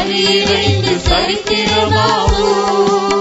பலியிழைந்து சரித்திரமாவோம்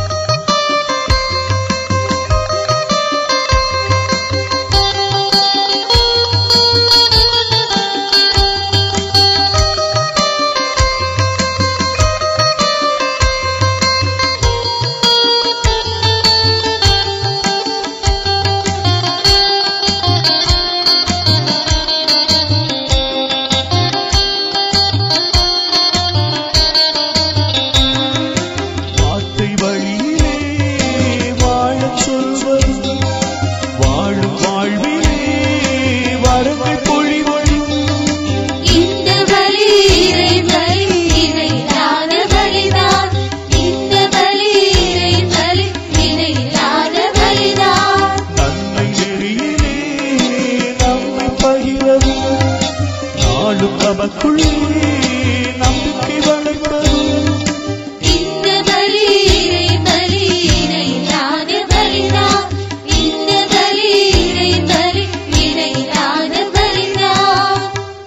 வார்த்தை வழியிலே வாழச் சொல்வது வாழும் வாழ்விலே வரங்கள் பொழிவது இந்த பலி இறை பலி இணையில்லாத பலிதான் இந்த பலி இறை பலி இணையில்லாத பலிதான் நன்மை நெறியிலே நம்மை பகிரவு நாளும் நமக்குள்ளே நம்பிக்கை வளர்ப்பது இந்த பலி இறை பலி இணையில்லாத பலிதான் இந்த பலி இறை பலி இணையில்லாத பலிதான்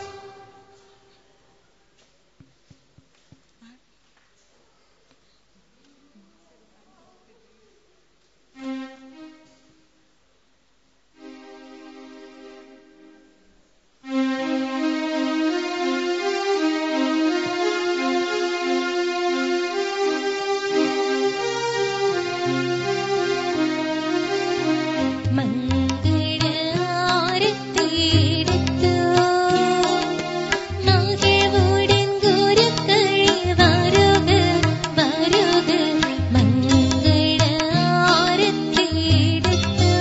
மங்கள ஆரத்தி எடுத்தோ மகிழ்வுடன் குருக்கள் வருக வருக மங்கள ஆரத்தி எடுத்தோ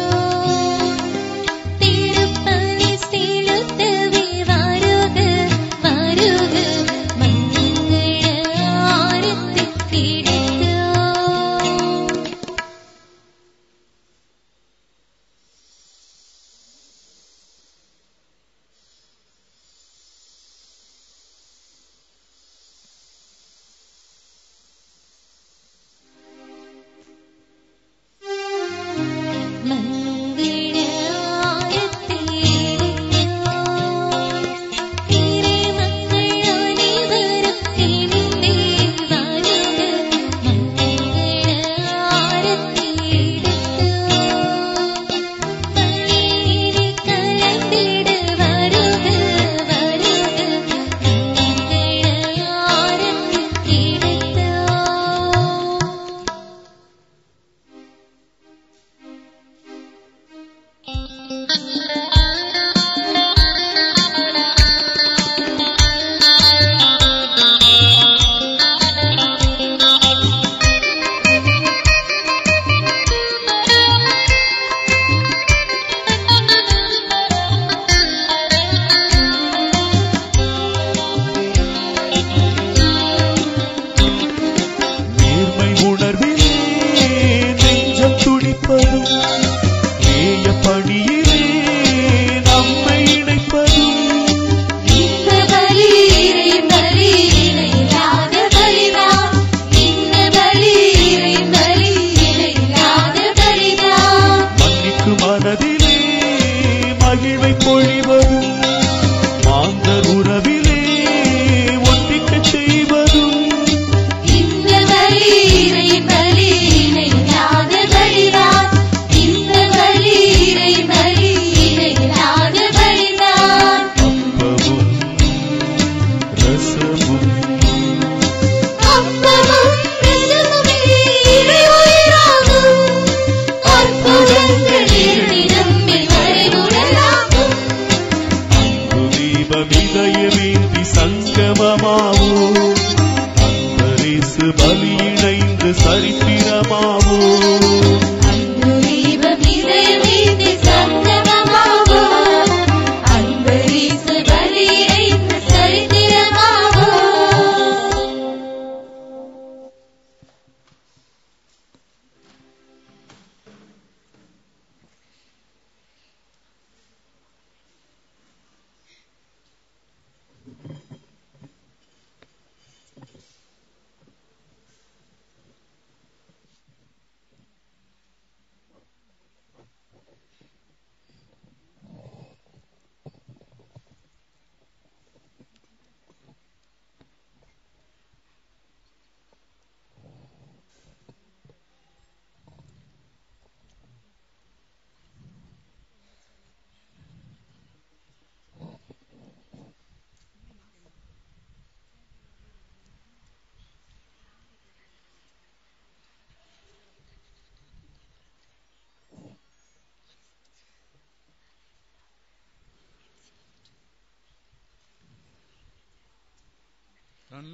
திருப்பலி செலுத்தவே வருக வருக மங்கள ஆரத்தி எடுத்தோ மங்கள ஆரத்தி எடுத்தோ இறை மக்கள் அனைவரும் இணைந்தே வருக மங்கள ஆரத்தி எடுத்தோ பள்ளியிலே கலந்திட வருக வருக மங்கள ஆரத்தி எடுத்தோ நேர்மை உணர்விலே நெஞ்சம் துடிப்பதும் நேய பணியிலே நம்மை இணைப்பதும் இந்த பலி இறை பலி இணையில்லாத பலிதான் இந்த பலி இறை பலி இணையில்லாத பலிதான் மன்னிக்கு மனதிலே மகிழ்வை பொழிவதும் மாந்தர் உறவிலே ஒன்றிக்கச் செய்வதும் இந்த பலி இறை பலி இணையில்லாத பலிதான் இந்த பலி இறை பலி இணையில்லாத பலிதான் அப்பமும் ரசமும் அப்பமும் ரசமுமே இறை உயிராகும் அற்புதங்கள் இருளிடமே மறைமுடலாகும் அன்பு தீபம் இதயமேந்தி சங்கமமாவோ அன்பரேசு பலியிணைந்து சரித்திரமாவோ அன்பு தீபம் இதயமேந்தி சங்கமமாவோம். அன்பு இயேசு பலியிழைந்து சரித்திரமாவோம்.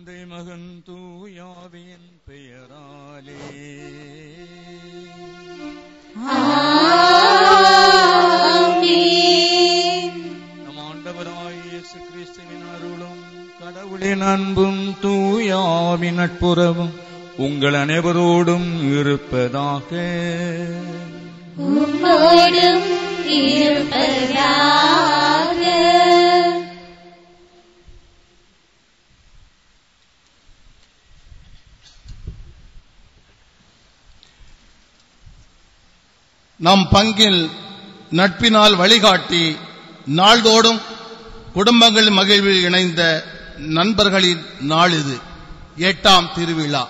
தந்தை மகன் தூயாவின் பெயராலே ஆமென். நம் ஆண்டவராய் இயேசு கிறிஸ்துவின் அருளும் கடவுளின் அன்பும் தூயாவின் நட்புறவும் உங்கள் அனைவரோடும் இருப்பதாக உம்மோடும் இருப்பதாக நம் பங்கில் நட்பினால் வழிகாட்டி நாள்தோறும் குடும்பங்கள் மகிழ்வில் இணைந்த நண்பர்களின் நாள் இது எட்டாம் திருவிழா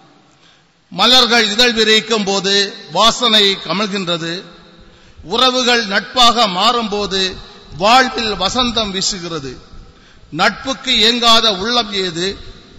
மலர்கள் இதழ் விரிக்கும் போது வாசனை கமழ்கின்றது உறவுகள் நட்பாக மாறும்போது வாழ்வில் வசந்தம் வீசுகிறது நட்புக்கு இயங்காத உள்ளம் ஏது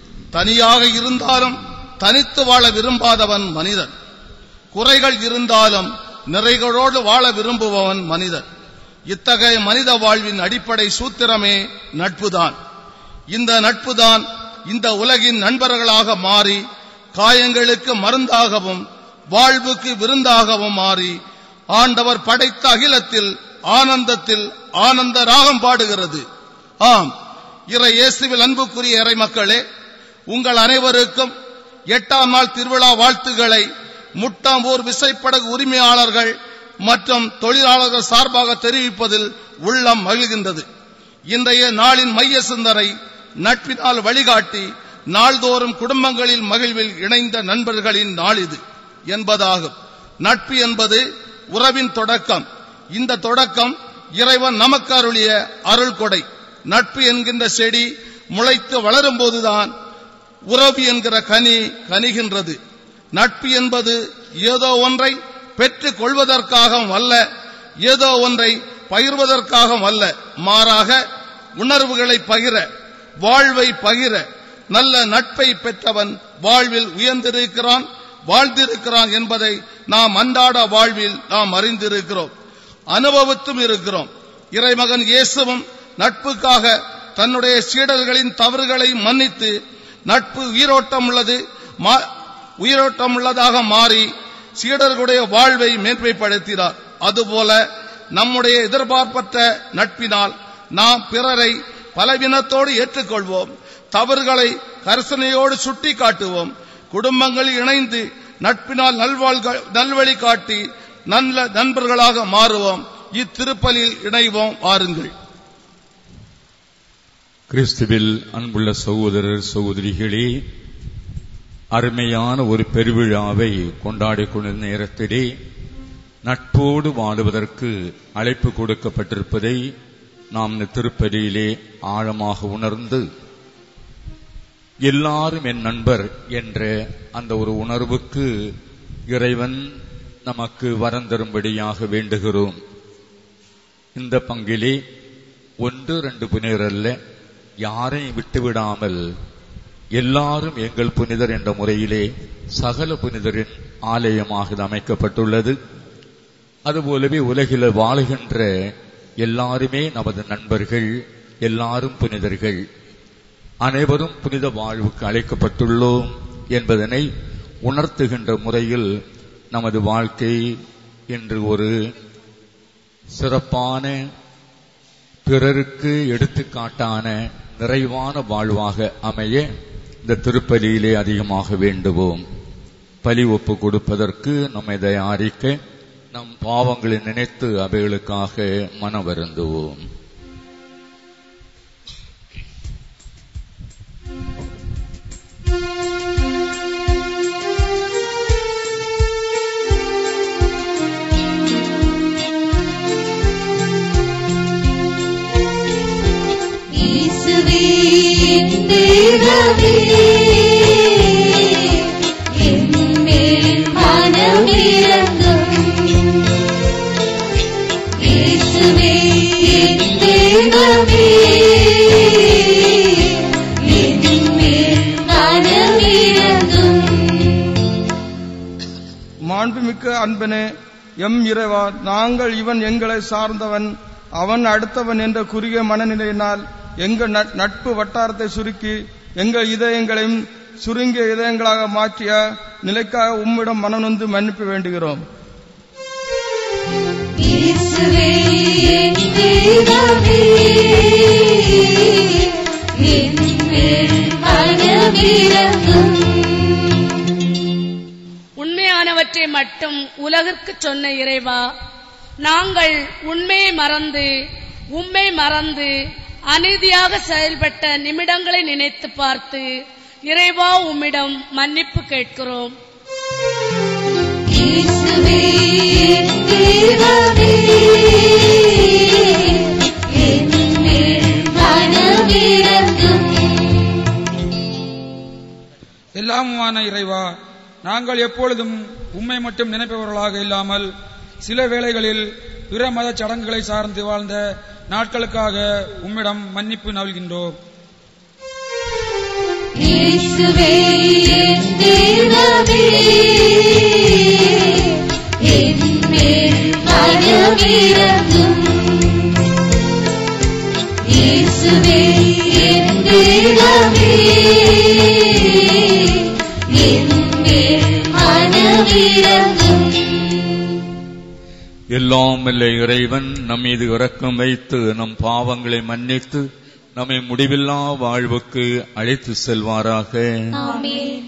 தனியாக இருந்தாலும் தனித்து வாழ விரும்பாதவன் மனிதன் குறைகள் இருந்தாலும் நிறைகளோடு வாழ விரும்புபவன் மனிதன் இத்தகைய மனித வாழ்வின் அடிப்படை சூத்திரமே நட்புதான் இந்த நட்புதான் இந்த உலகின் நண்பர்களாக மாறி காயங்களுக்கு மருந்தாகவும் வாழ்வுக்கு விருந்தாகவும் மாறி ஆண்டவர் படைத்த அகிலத்தில் ஆனந்தத்தில் ஆனந்த ராகம் பாடுகிறது ஆம் இறை இயேசுவில் அன்புக்குரிய இறை மக்களே உங்கள் அனைவருக்கும் எட்டாம் நாள் திருவிழா வாழ்த்துக்களை முட்டாம்பூர் விசைப்படகு உரிமையாளர்கள் மற்றும் தொழிலாளர்கள் சார்பாக தெரிவிப்பதில் உள்ளம் மகிழ்கின்றது இன்றைய நாளின் மைய சிந்தனை நட்பினால் வழிகாட்டி நாள்தோறும் குடும்பங்களில் மகிழ்வில் இணைந்த நண்பர்களின் நாள் இது என்பதாகும் நட்பு என்பது உறவின் தொடக்கம் இந்த தொடக்கம் இறைவன் நமக்கு அருளிய அருள் கொடை நட்பு என்கின்ற செடி முளைத்து வளரும் போதுதான் உறவு என்கிற கனி கனிகின்றது நட்பு என்பது ஏதோ ஒன்றை பெற்றுக் கொள்வதற்காகவும் அல்ல ஏதோ ஒன்றை பகிர்வதற்காகவும் அல்ல மாறாக உணர்வுகளை பகிர வாழ்வை பகிர நல்ல நட்பை பெற்றவன் வாழ்வில் உயர்ந்திருக்கிறான் வாழ்ந்திருக்கிறான் என்பதை நாம் அன்றாட வாழ்வில் நாம் அறிந்திருக்கிறோம் அனுபவித்தும் இருக்கிறோம் இறைமகன் இயேசுவும் நட்புக்காக தன்னுடைய சீடர்களின் தவறுகளை மன்னித்து நட்பு உயிரோட்டம் உள்ளது மா- உயிரோட்டம் உள்ளதாக மாறி சீடர்களுடைய வாழ்வை மேன்மைப்படுத்தினார் அதுபோல நம்முடைய எதிர்பார்ப்பற்ற நட்பினால் நாம் பிறரை பலவீனத்தோடு ஏற்றுக்கொள்வோம் தவறுகளை கரிசனையோடு சுட்டி காட்டுவோம் குடும்பங்கள் இணைந்து நட்பினால் நல்வாழ்க- நல்வழி காட்டி நல்ல நண்பர்களாக மாறுவோம் இத்திருப்பலில் இணைவோம் வாருங்கள் கிறிஸ்துவில் அன்புள்ள சகோதரர் சகோதரிகளே அருமையான ஒரு பெருவிழாவை கொண்டாடிக் கொண்டிருந்த நேரத்திலே நட்போடு வாழுவதற்கு அழைப்பு கொடுக்கப்பட்டிருப்பதை நாம் இந்த திருப்பலியிலே ஆழமாக உணர்ந்து எல்லாரும் என் நண்பர் என்ற அந்த ஒரு உணர்வுக்கு இறைவன் நமக்கு வரம் தரும்படியாக வேண்டுகிறோம் இந்த பங்கிலே ஒன்று ரெண்டு புனிதர் அல்ல யாரையும் விட்டுவிடாமல் எல்லாரும் எங்கள் புனிதர் என்ற முறையிலே சகல புனிதரின் ஆலயமாக இது அமைக்கப்பட்டுள்ளது அதுபோலவே உலகில் வாழுகின்ற எல்லாருமே நமது நண்பர்கள் எல்லாரும் புனிதர்கள் அனைவரும் புனித வாழ்வுக்கு அழைக்கப்பட்டுள்ளோம் என்பதனை உணர்த்துகின்ற முறையில் நமது வாழ்க்கை இன்று ஒரு சிறப்பான பிறருக்கு எடுத்துக்காட்டான நிறைவான வாழ்வாக அமைய இந்த திருப்பலியிலே அதிகமாக வேண்டுவோம் பலி ஒப்பு கொடுப்பதற்கு நம்மை தயாரிக்க நம் பாவங்களை நினைத்து அவைகளுக்காக மன வருந்துவோம் இயேசுவே என் தெய்வமே என் மேல் மனம் இறங்கும் இயேசுவே என் தெய்வமே என் மேல் மனம் இறங்கும் மாண்புமிக்க அன்பனே எம் இறைவா நாங்கள் இவன் எங்களை சார்ந்தவன் அவன் அடுத்தவன் என்ற குறுகிய மனநிலையினால் எங்கள் நட்- நட்பு வட்டாரத்தை சுருக்கி எங்கள் இதயங்களையும் சுருங்கிய இதயங்களாக மாற்றிய நிலைக்காக உம்மிடம் மனநொந்து மன்னிப்பு வேண்டுகிறோம் இயேசுவே என் தெய்வமே என் மேல் மனமிரங்கும் உண்மையானவற்றை மட்டும் உலகிற்கு சொன்ன இறைவா நாங்கள் உண்மையை மறந்து உம்மை மறந்து அநீதியாக செயல்பட்ட நிமிடங்களை நினைத்து பார்த்து இறைவா உம்மிடம் மன்னிப்பு கேட்கிறோம் இயேசுவே என் தெய்வமே என் மேல் மனமிரங்கும் எல்லாமுமான இறைவா நாங்கள் எப்பொழுதும் உம்மை மட்டும் நினைப்பவர்களாக இல்லாமல் சில வேளைகளில் பிற மத சடங்குகளை சார்ந்து வாழ்ந்த நாட்களுக்காக உம்மிடம் மன்னிப்பு நல்கின்றோம் இயேசுவே என் தெய்வமே என் மேல் மனமிரங்கும் இயேசுவே என் தெய்வமே என் மேல் மனமிரங்கும் எல்லாம் வல்ல இறைவன் நம் மீது இரக்கம் வைத்து நம் பாவங்களை மன்னித்து நம்மை முடிவில்லா வாழ்வுக்கு அழைத்து செல்வாராக ஆமென்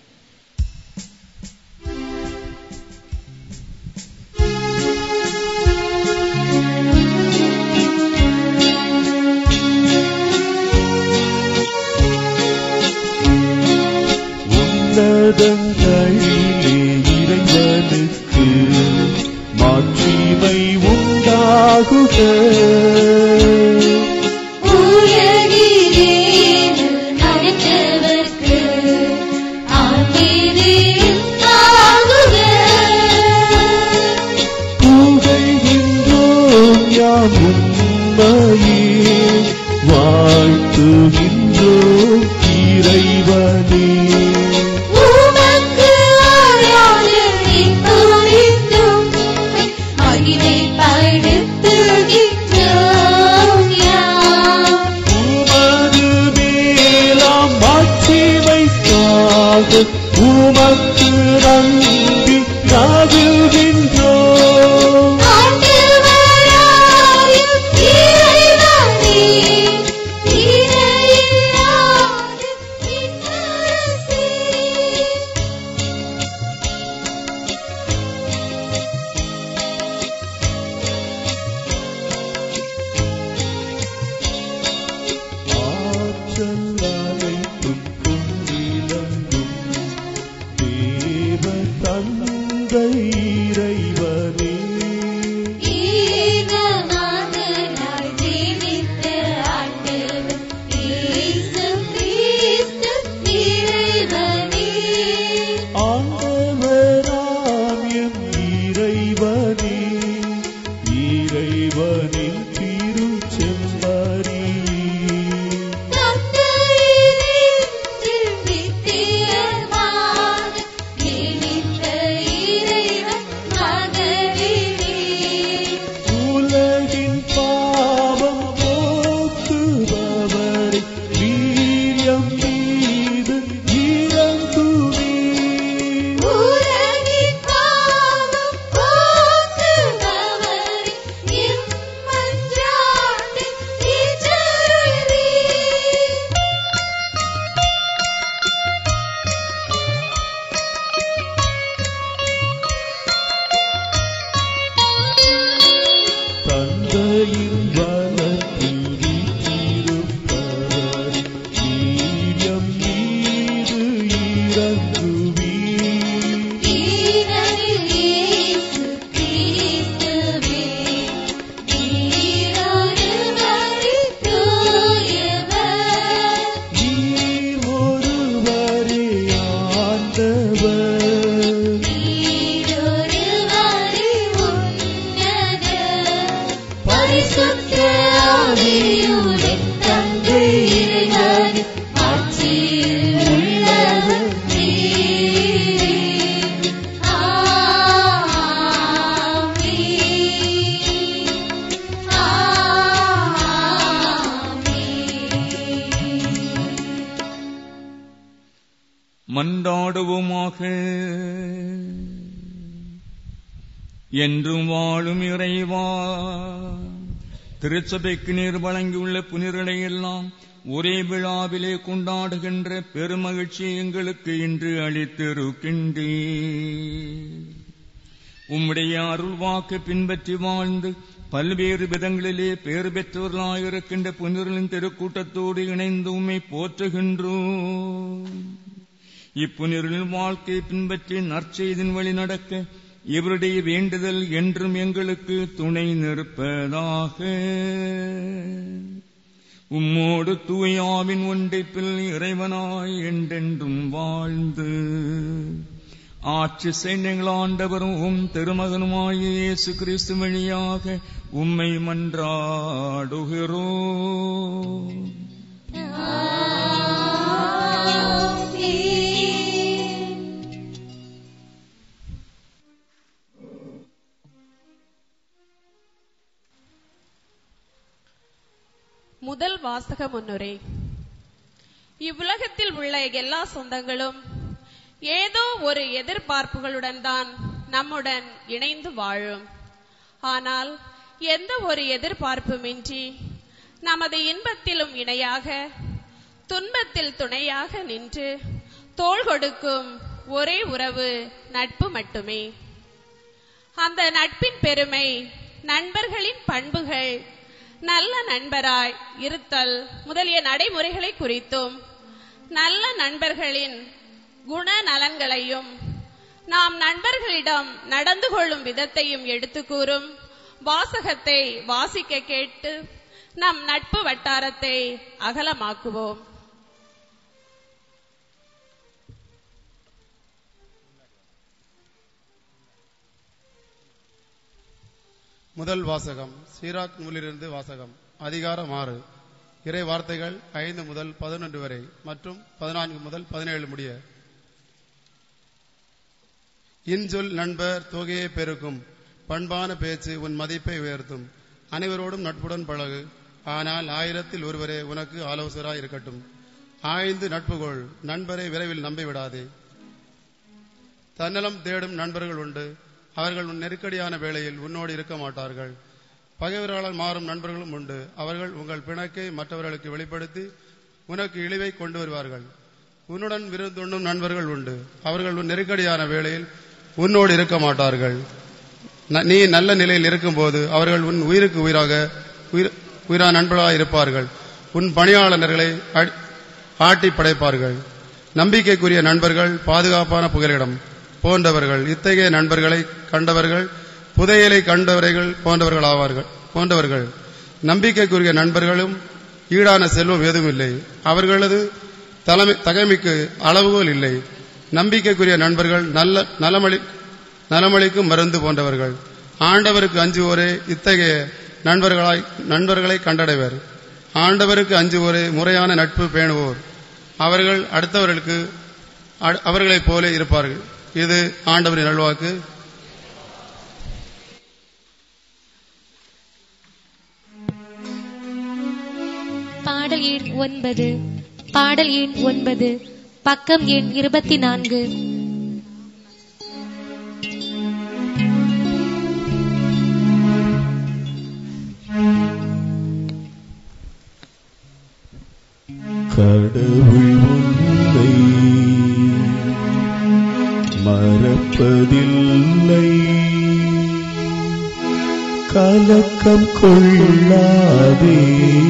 உன்னதங்களிலே இறைவனுக்கு மாட்சிமை உண்டாகுக உலகிலேது நடந்தவர்க்கு ஆண்டீரே ஆகுக. புகழ்கின்றோம் யாம் உம்மையே வாழ்த்துகின்றோம் இறைவனே உமக்கு ஆராதனை புரிந்தும் மகிமைப்படுத்துகின்றோம் யாம். உமது மேலாம் மாட்சிமைக்காக உமக்கு நன்றி நாகுகின்றோம் ஆண்டவராயும் இறைவனே, இணையில்லாத விண்ணரசே. ஆற்றல் அனைத்தும் கொண்டிலங்கும் தேவ தந்தை இறைவனுக்கு மன்றாடுவோமாக என்றும் வாழும் இறைவா திருச்சபைக்கு நீர் வழங்கியுள்ள புனிதர்களை எல்லாம் ஒரே விழாவிலே கொண்டாடுகின்ற பெருமகிழ்ச்சியை எங்களுக்கு இன்று அளித்திருக்கின்றே உம்முடைய அருள் வாக்கு பின்பற்றி வாழ்ந்து பல்வேறு விதங்களிலே பேறு பெற்றவர்களாயிருக்கின்ற புனிதர்களின் திருக்கூட்டத்தோடு இணைந்து உம்மை போற்றுகின்றோம் இப்புனிதர்களின் வாழ்க்கையை பின்பற்றி நற்செய்தின் வழி நடக்க இவருடைய வேண்டுதல் என்றும் எங்களுக்கு துணை நிற்பதாக உம்மோடு தூயாவின் ஒன்றைப்பில் இறைவனாய் என்றென்றும் வாழ்ந்து ஆட்சி செய்யுங்கள் ஆண்டவரும் உம் திருமகனுமாய இயேசு கிறிஸ்து வழியாக உம்மை மன்றாடுகிறோம் முதல் வாசக முன்னுரை இவ்வுலகத்தில் உள்ள எல்லா சொந்தங்களும் ஏதோ ஒரு எதிர்பார்ப்புகளுடன் தான் நம்முடன் இணைந்து வாழும் ஆனால் எந்த ஒரு எதிர்பார்ப்புமின்றி நமது இன்பத்திலும் இணையாக துன்பத்தில் துணையாக நின்று தோள் கொடுக்கும் ஒரே உறவு நட்பு மட்டுமே அந்த நட்பின் பெருமை நண்பர்களின் பண்புகள் நல்ல நண்பராய் இருத்தல் முதலிய நடைமுறைகளை குறித்தும் நல்ல நண்பர்களின் குணநலன்களையும் நாம் நண்பர்களிடம் நடந்து கொள்ளும் விதத்தையும் எடுத்து கூறும் வாசகத்தை வாசிக்க கேட்டு நம் நட்பு வட்டாரத்தை அகலமாக்குவோம் முதல் வாசகம் சீராக் நூலிலிருந்து வாசகம் அதிகாரம் ஆறு இறை வார்த்தைகள் ஐந்து முதல் பதினொன்று வரை மற்றும் பதினான்கு முதல் பதினேழு முடிய இன்சொல் நண்பர் தொகையை பெருக்கும் பண்பான பேச்சு உன் மதிப்பை உயர்த்தும் அனைவரோடும் நட்புடன் பழகு ஆனால் ஆயிரத்தில் ஒருவரே உனக்கு ஆலோசராய் இருக்கட்டும் ஆய்ந்து நட்புகொள் நண்பரை விரைவில் நம்பிவிடாதே தன்னலம் தேடும் நண்பர்கள் உண்டு அவர்கள் உன் நெருக்கடியான வேளையில் உன்னோடு இருக்க மாட்டார்கள் பகைவர்களால் மாறும் நண்பர்களும் உண்டு அவர்கள் உங்கள் பிணக்கை மற்றவர்களுக்கு வெளிப்படுத்தி உனக்கு இழிவை கொண்டு வருவார்கள் உன்னுடன் விருந்துண்ணும் நண்பர்கள் உண்டு அவர்கள் உன் நெருக்கடியான வேளையில் உன்னோடு இருக்க மாட்டார்கள் ந- நீ நல்ல நிலையில் இருக்கும்போது அவர்கள் உன் உயிருக்கு உயிராக உயிர் உயிரா நண்பர்களாக இருப்பார்கள் உன் பணியாளர்களை அ- ஆட்டி படைப்பார்கள் நம்பிக்கைக்குரிய நண்பர்கள் பாதுகாப்பான புகலிடம் போன்றவர்கள் இத்தகைய நண்பர்களை கண்டவர்கள் புதையலை கண்டவர்கள் போன்றவர்கள் ஆவார்கள் போன்றவர்கள் நம்பிக்கைக்குரிய நண்பர்களும் ஈடான செல்வம் எதுவும் இல்லை அவர்களது தலைமை தகைமைக்கு அளவுகோல் இல்லை நம்பிக்கைக்குரிய நண்பர்கள் நல்ல நலமளி நலமளிக்கும் மருந்து போன்றவர்கள் ஆண்டவருக்கு அஞ்சுவோரே இத்தகைய நண்பர்களாய் நண்பர்களை கண்டடைவர் ஆண்டவருக்கு அஞ்சுவோரே முறையான நட்பு பேணுவோர் அவர்கள் அடுத்தவர்களுக்கு அ- அவர்களைப் போல இருப்பார்கள் இது ஆண்டவரின் நல்வாக்கு பாடல் எண் ஒன்பது பாடல் எண் ஒன்பது பக்கம் எண் இருபத்தி நான்கு கடவுள் உன்னை மறப்பதில்லை கலக்கம் கொள்ளாதே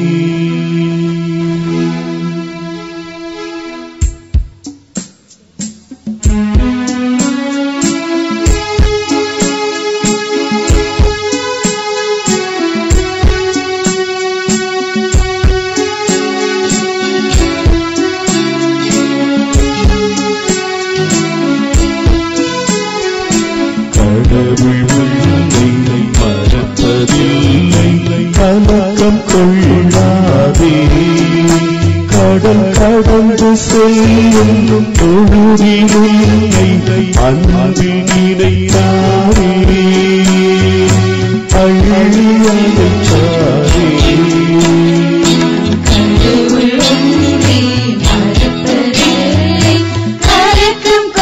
கடவுள் உன்னை மறப்பதில்லை கலக்கம் கொள்ளாதே கடல் கடந்து செல்லும் தொழுதிலுன்னை அன்பில் நினைத்தாரே அள்ளி அழைத்தாரே கடவுள் ஒன்றே மறப்பதில்லை கலக்கம்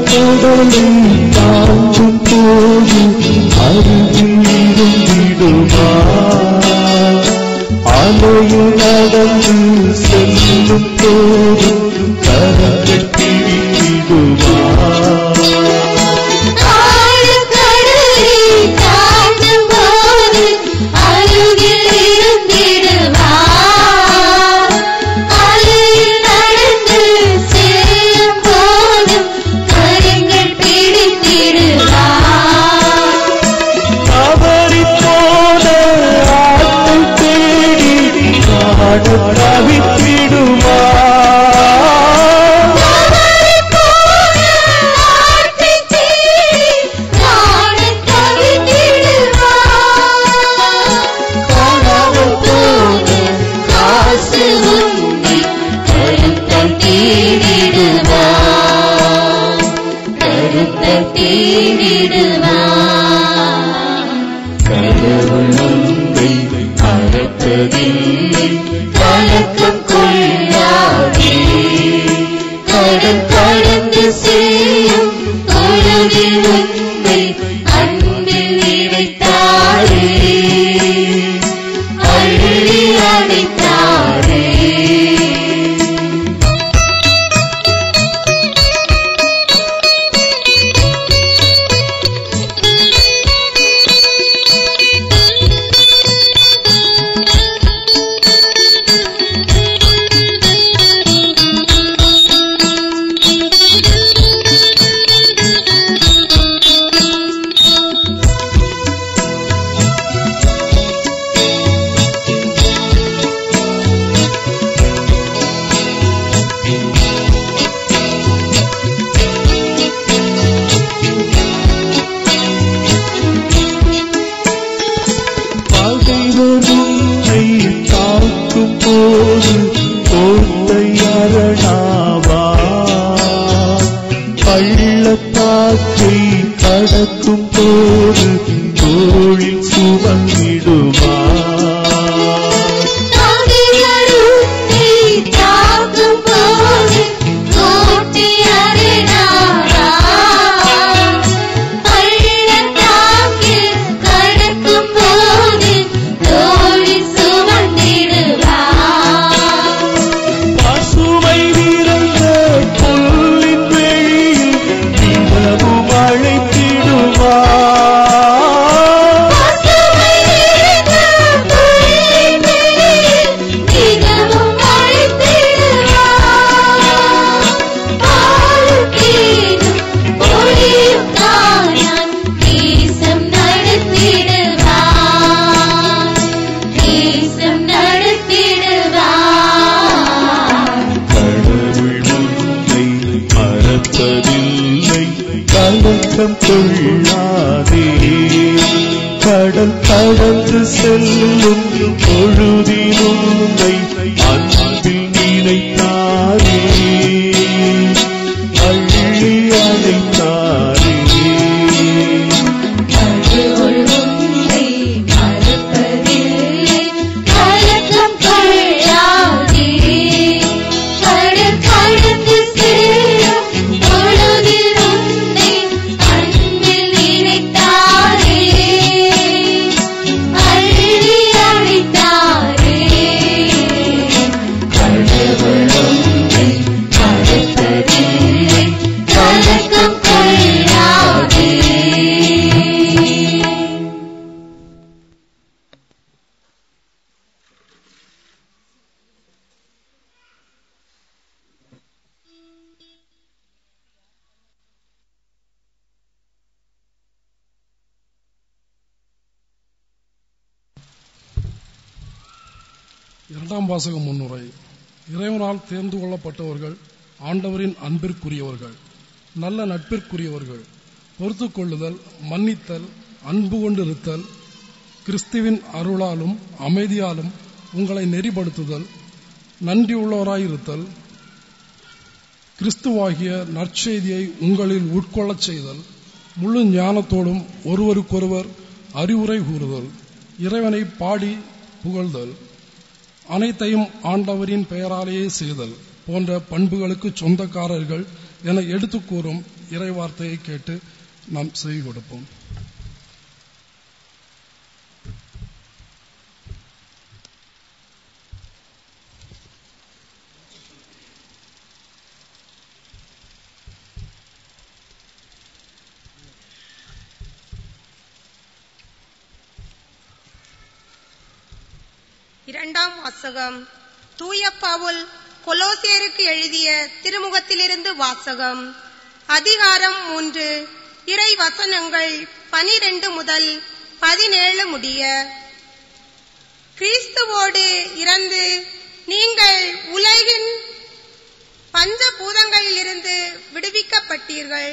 கடலை தாண்டும் போது அருகில் இருந்திடுமா அலையில் நடந்து செல்லும் போது கரங்கள் பிடித்திடுமா ஆழக்கடலை தாண்டும் போது அருகில் இருந்திடுவார். அலையில் நடந்து செல்லும் போதும் கரங்கள் பிடித்திடுவார். தவறி போன ஆட்டை தேடி காண தவித்திடுமா தவறிப் போன ஆட்டை தேடி காணத் தவித்திடுவார். காணாமல் போன காசு உன்னை கருத்தம் தேடிடுவார். கருத்தம் தேடிடுவார். கடவுள் உன்னை மறப்பதில்லை கலக்கம் கொள்ளாதே கடல் கடந்து செல்லும் பொழுதில் உன்னை அன்பில் நினைத்தாரே அள்ளி அடைத்தாரே பகைவர் உன்னை தாக்கும் போது கோட்டை அரணாவா பள்ளத்தாக்கை கடக்கும் போது தோளில் சுமந்திடுமா பகைவர் உன்னை தாக்கும் போது கோட்டை அரணாவா. பள்ளத்தாக்கில் கடக்கும் போது தோளில் சுமந்திடுவார். பசுமை நிறைந்த புல்லின் வெளியில் தினமும் அழைத்திடுமா பசுமை நிறைந்த புல்லின் வெளியில் தினமும் அழைத்திடுவார். பாலுக்கேதும் பொழியும் தாயான் தேசம் நடத்திடுவார். தேசம் நடத்திடுவார். கடவுள் உன்னை மறப்பதில்லை கலக்கம் கொள்ளாதே கடல் கடந்து செல்லும் பொழுதில் உன்னை அன்பில் நினைத்தாரே அள்ளி அழைத்தாரே கடவுள் உன்னை மறப்பதில்லை கலக்கம் கொள்ளாதே கடல் கடந்து செல்லும் பொழுதில் உன்னை அன்பில் நினைத்தாரே அள்ளி அழைத்தாரே கடவுள் உன்னை மறப்பதில்லை கலக்கம் கொள்ளாதே இரண்டாம் வாசக முன்னுரை இறைவனால் தேர்ந்து கொள்ளப்பட்டவர்கள் ஆண்டவரின் அன்பிற்குரியவர்கள் நல்ல நட்பிற்குரியவர்கள் பொறுத்து கொள்ளுதல் மன்னித்தல் அன்பு கொண்டிருத்தல் கிறிஸ்துவின் அருளாலும் அமைதியாலும் உங்களை நெறிப்படுத்துதல் நன்றியுள்ளவராயிருத்தல் கிறிஸ்துவாகிய நற்செய்தியை உங்களில் உட்கொள்ளச் செய்தல் முழு ஞானத்தோடும் ஒருவருக்கொருவர் அறிவுரை கூறுதல் இறைவனை பாடி புகழ்தல் அனைத்தையும் ஆண்டவரின் பெயராலேயே செய்தல் போன்ற பண்புகளுக்கு சொந்தக்காரர்கள் என எடுத்துக் கூறும் இறை வார்த்தையை கேட்டு நாம் செய்து கொடுப்போம் இரண்டாம் வாசகம் தூய பவுல் கொலோசியருக்கு எழுதிய திருமுகத்திலிருந்து வாசகம் அதிகாரம் மூன்று இறை வசனங்கள் பனிரெண்டு முதல் பதினேழு முடிய கிறிஸ்துவோடு இறந்து நீங்கள் உலகின் பஞ்சபூதங்களிலிருந்து விடுவிக்கப்பட்டீர்கள்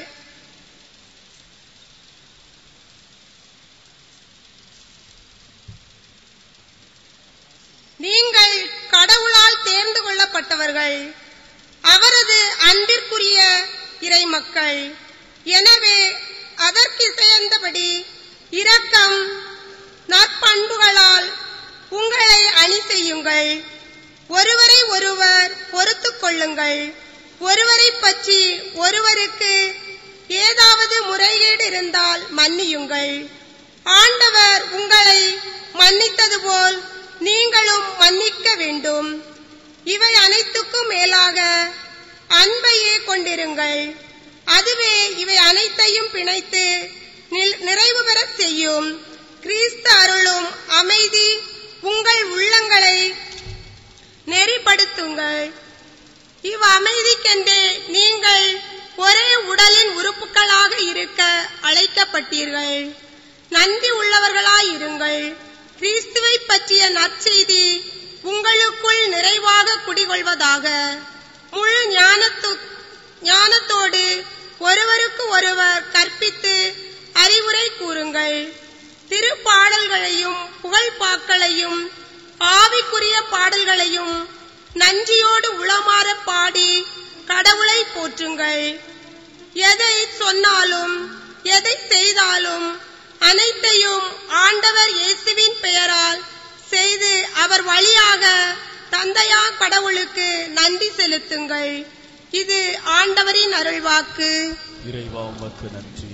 நீங்கள் கடவுளால் தேர்ந்து கொள்ளப்பட்டவர்கள் அவரது அன்பிற்குரிய இறை மக்கள் எனவே அதற்கிசைந்தபடி இரக்கம் நற்பண்புகளால் உங்களை அணி செய்யுங்கள் ஒருவரை ஒருவர் பொறுத்துக் கொள்ளுங்கள் ஒருவரை பற்றி ஒருவருக்கு ஏதாவது முறைகேடு இருந்தால் மன்னியுங்கள் ஆண்டவர் உங்களை மன்னித்தது போல் நீங்களும் மன்னிக்க வேண்டும் இவை அனைத்துக்கும் மேலாக அன்பையே கொண்டிருங்கள் அதுவே இவை அனைத்தையும் பிணைத்து நில்- நிறைவு பெறச் செய்யும் கிறிஸ்து அருளும் அமைதி உங்கள் உள்ளங்களை நெறிப்படுத்துங்கள் இவ் அமைதிக்கென்றே நீங்கள் ஒரே உடலின் உறுப்புகளாக இருக்க அழைக்கப்பட்டீர்கள் நன்றி உள்ளவர்களாயிருங்கள் கிறிஸ்துவை பற்றிய நற்செய்தி உங்களுக்குள் நிறைவாக குடிகொள்வதாக முழு ஞானத்து ஞானத்தோடு ஒருவருக்கு ஒருவர் கற்பித்து அறிவுரை கூறுங்கள் திருப்பாடல்களையும் புகழ்பாக்களையும் ஆவிக்குரிய பாடல்களையும் நன்றியோடு உளமாற பாடி கடவுளை போற்றுங்கள் எதை சொன்னாலும் எதை செய்தாலும் அனைத்தையும் ஆண்டவர் இயேசுவின் பெயரால் செய்து அவர் வழியாக தந்தையா கடவுளுக்கு நன்றி செலுத்துங்கள் இது ஆண்டவரின் அருள்வாக்கு இறைவா உமக்கு நன்றி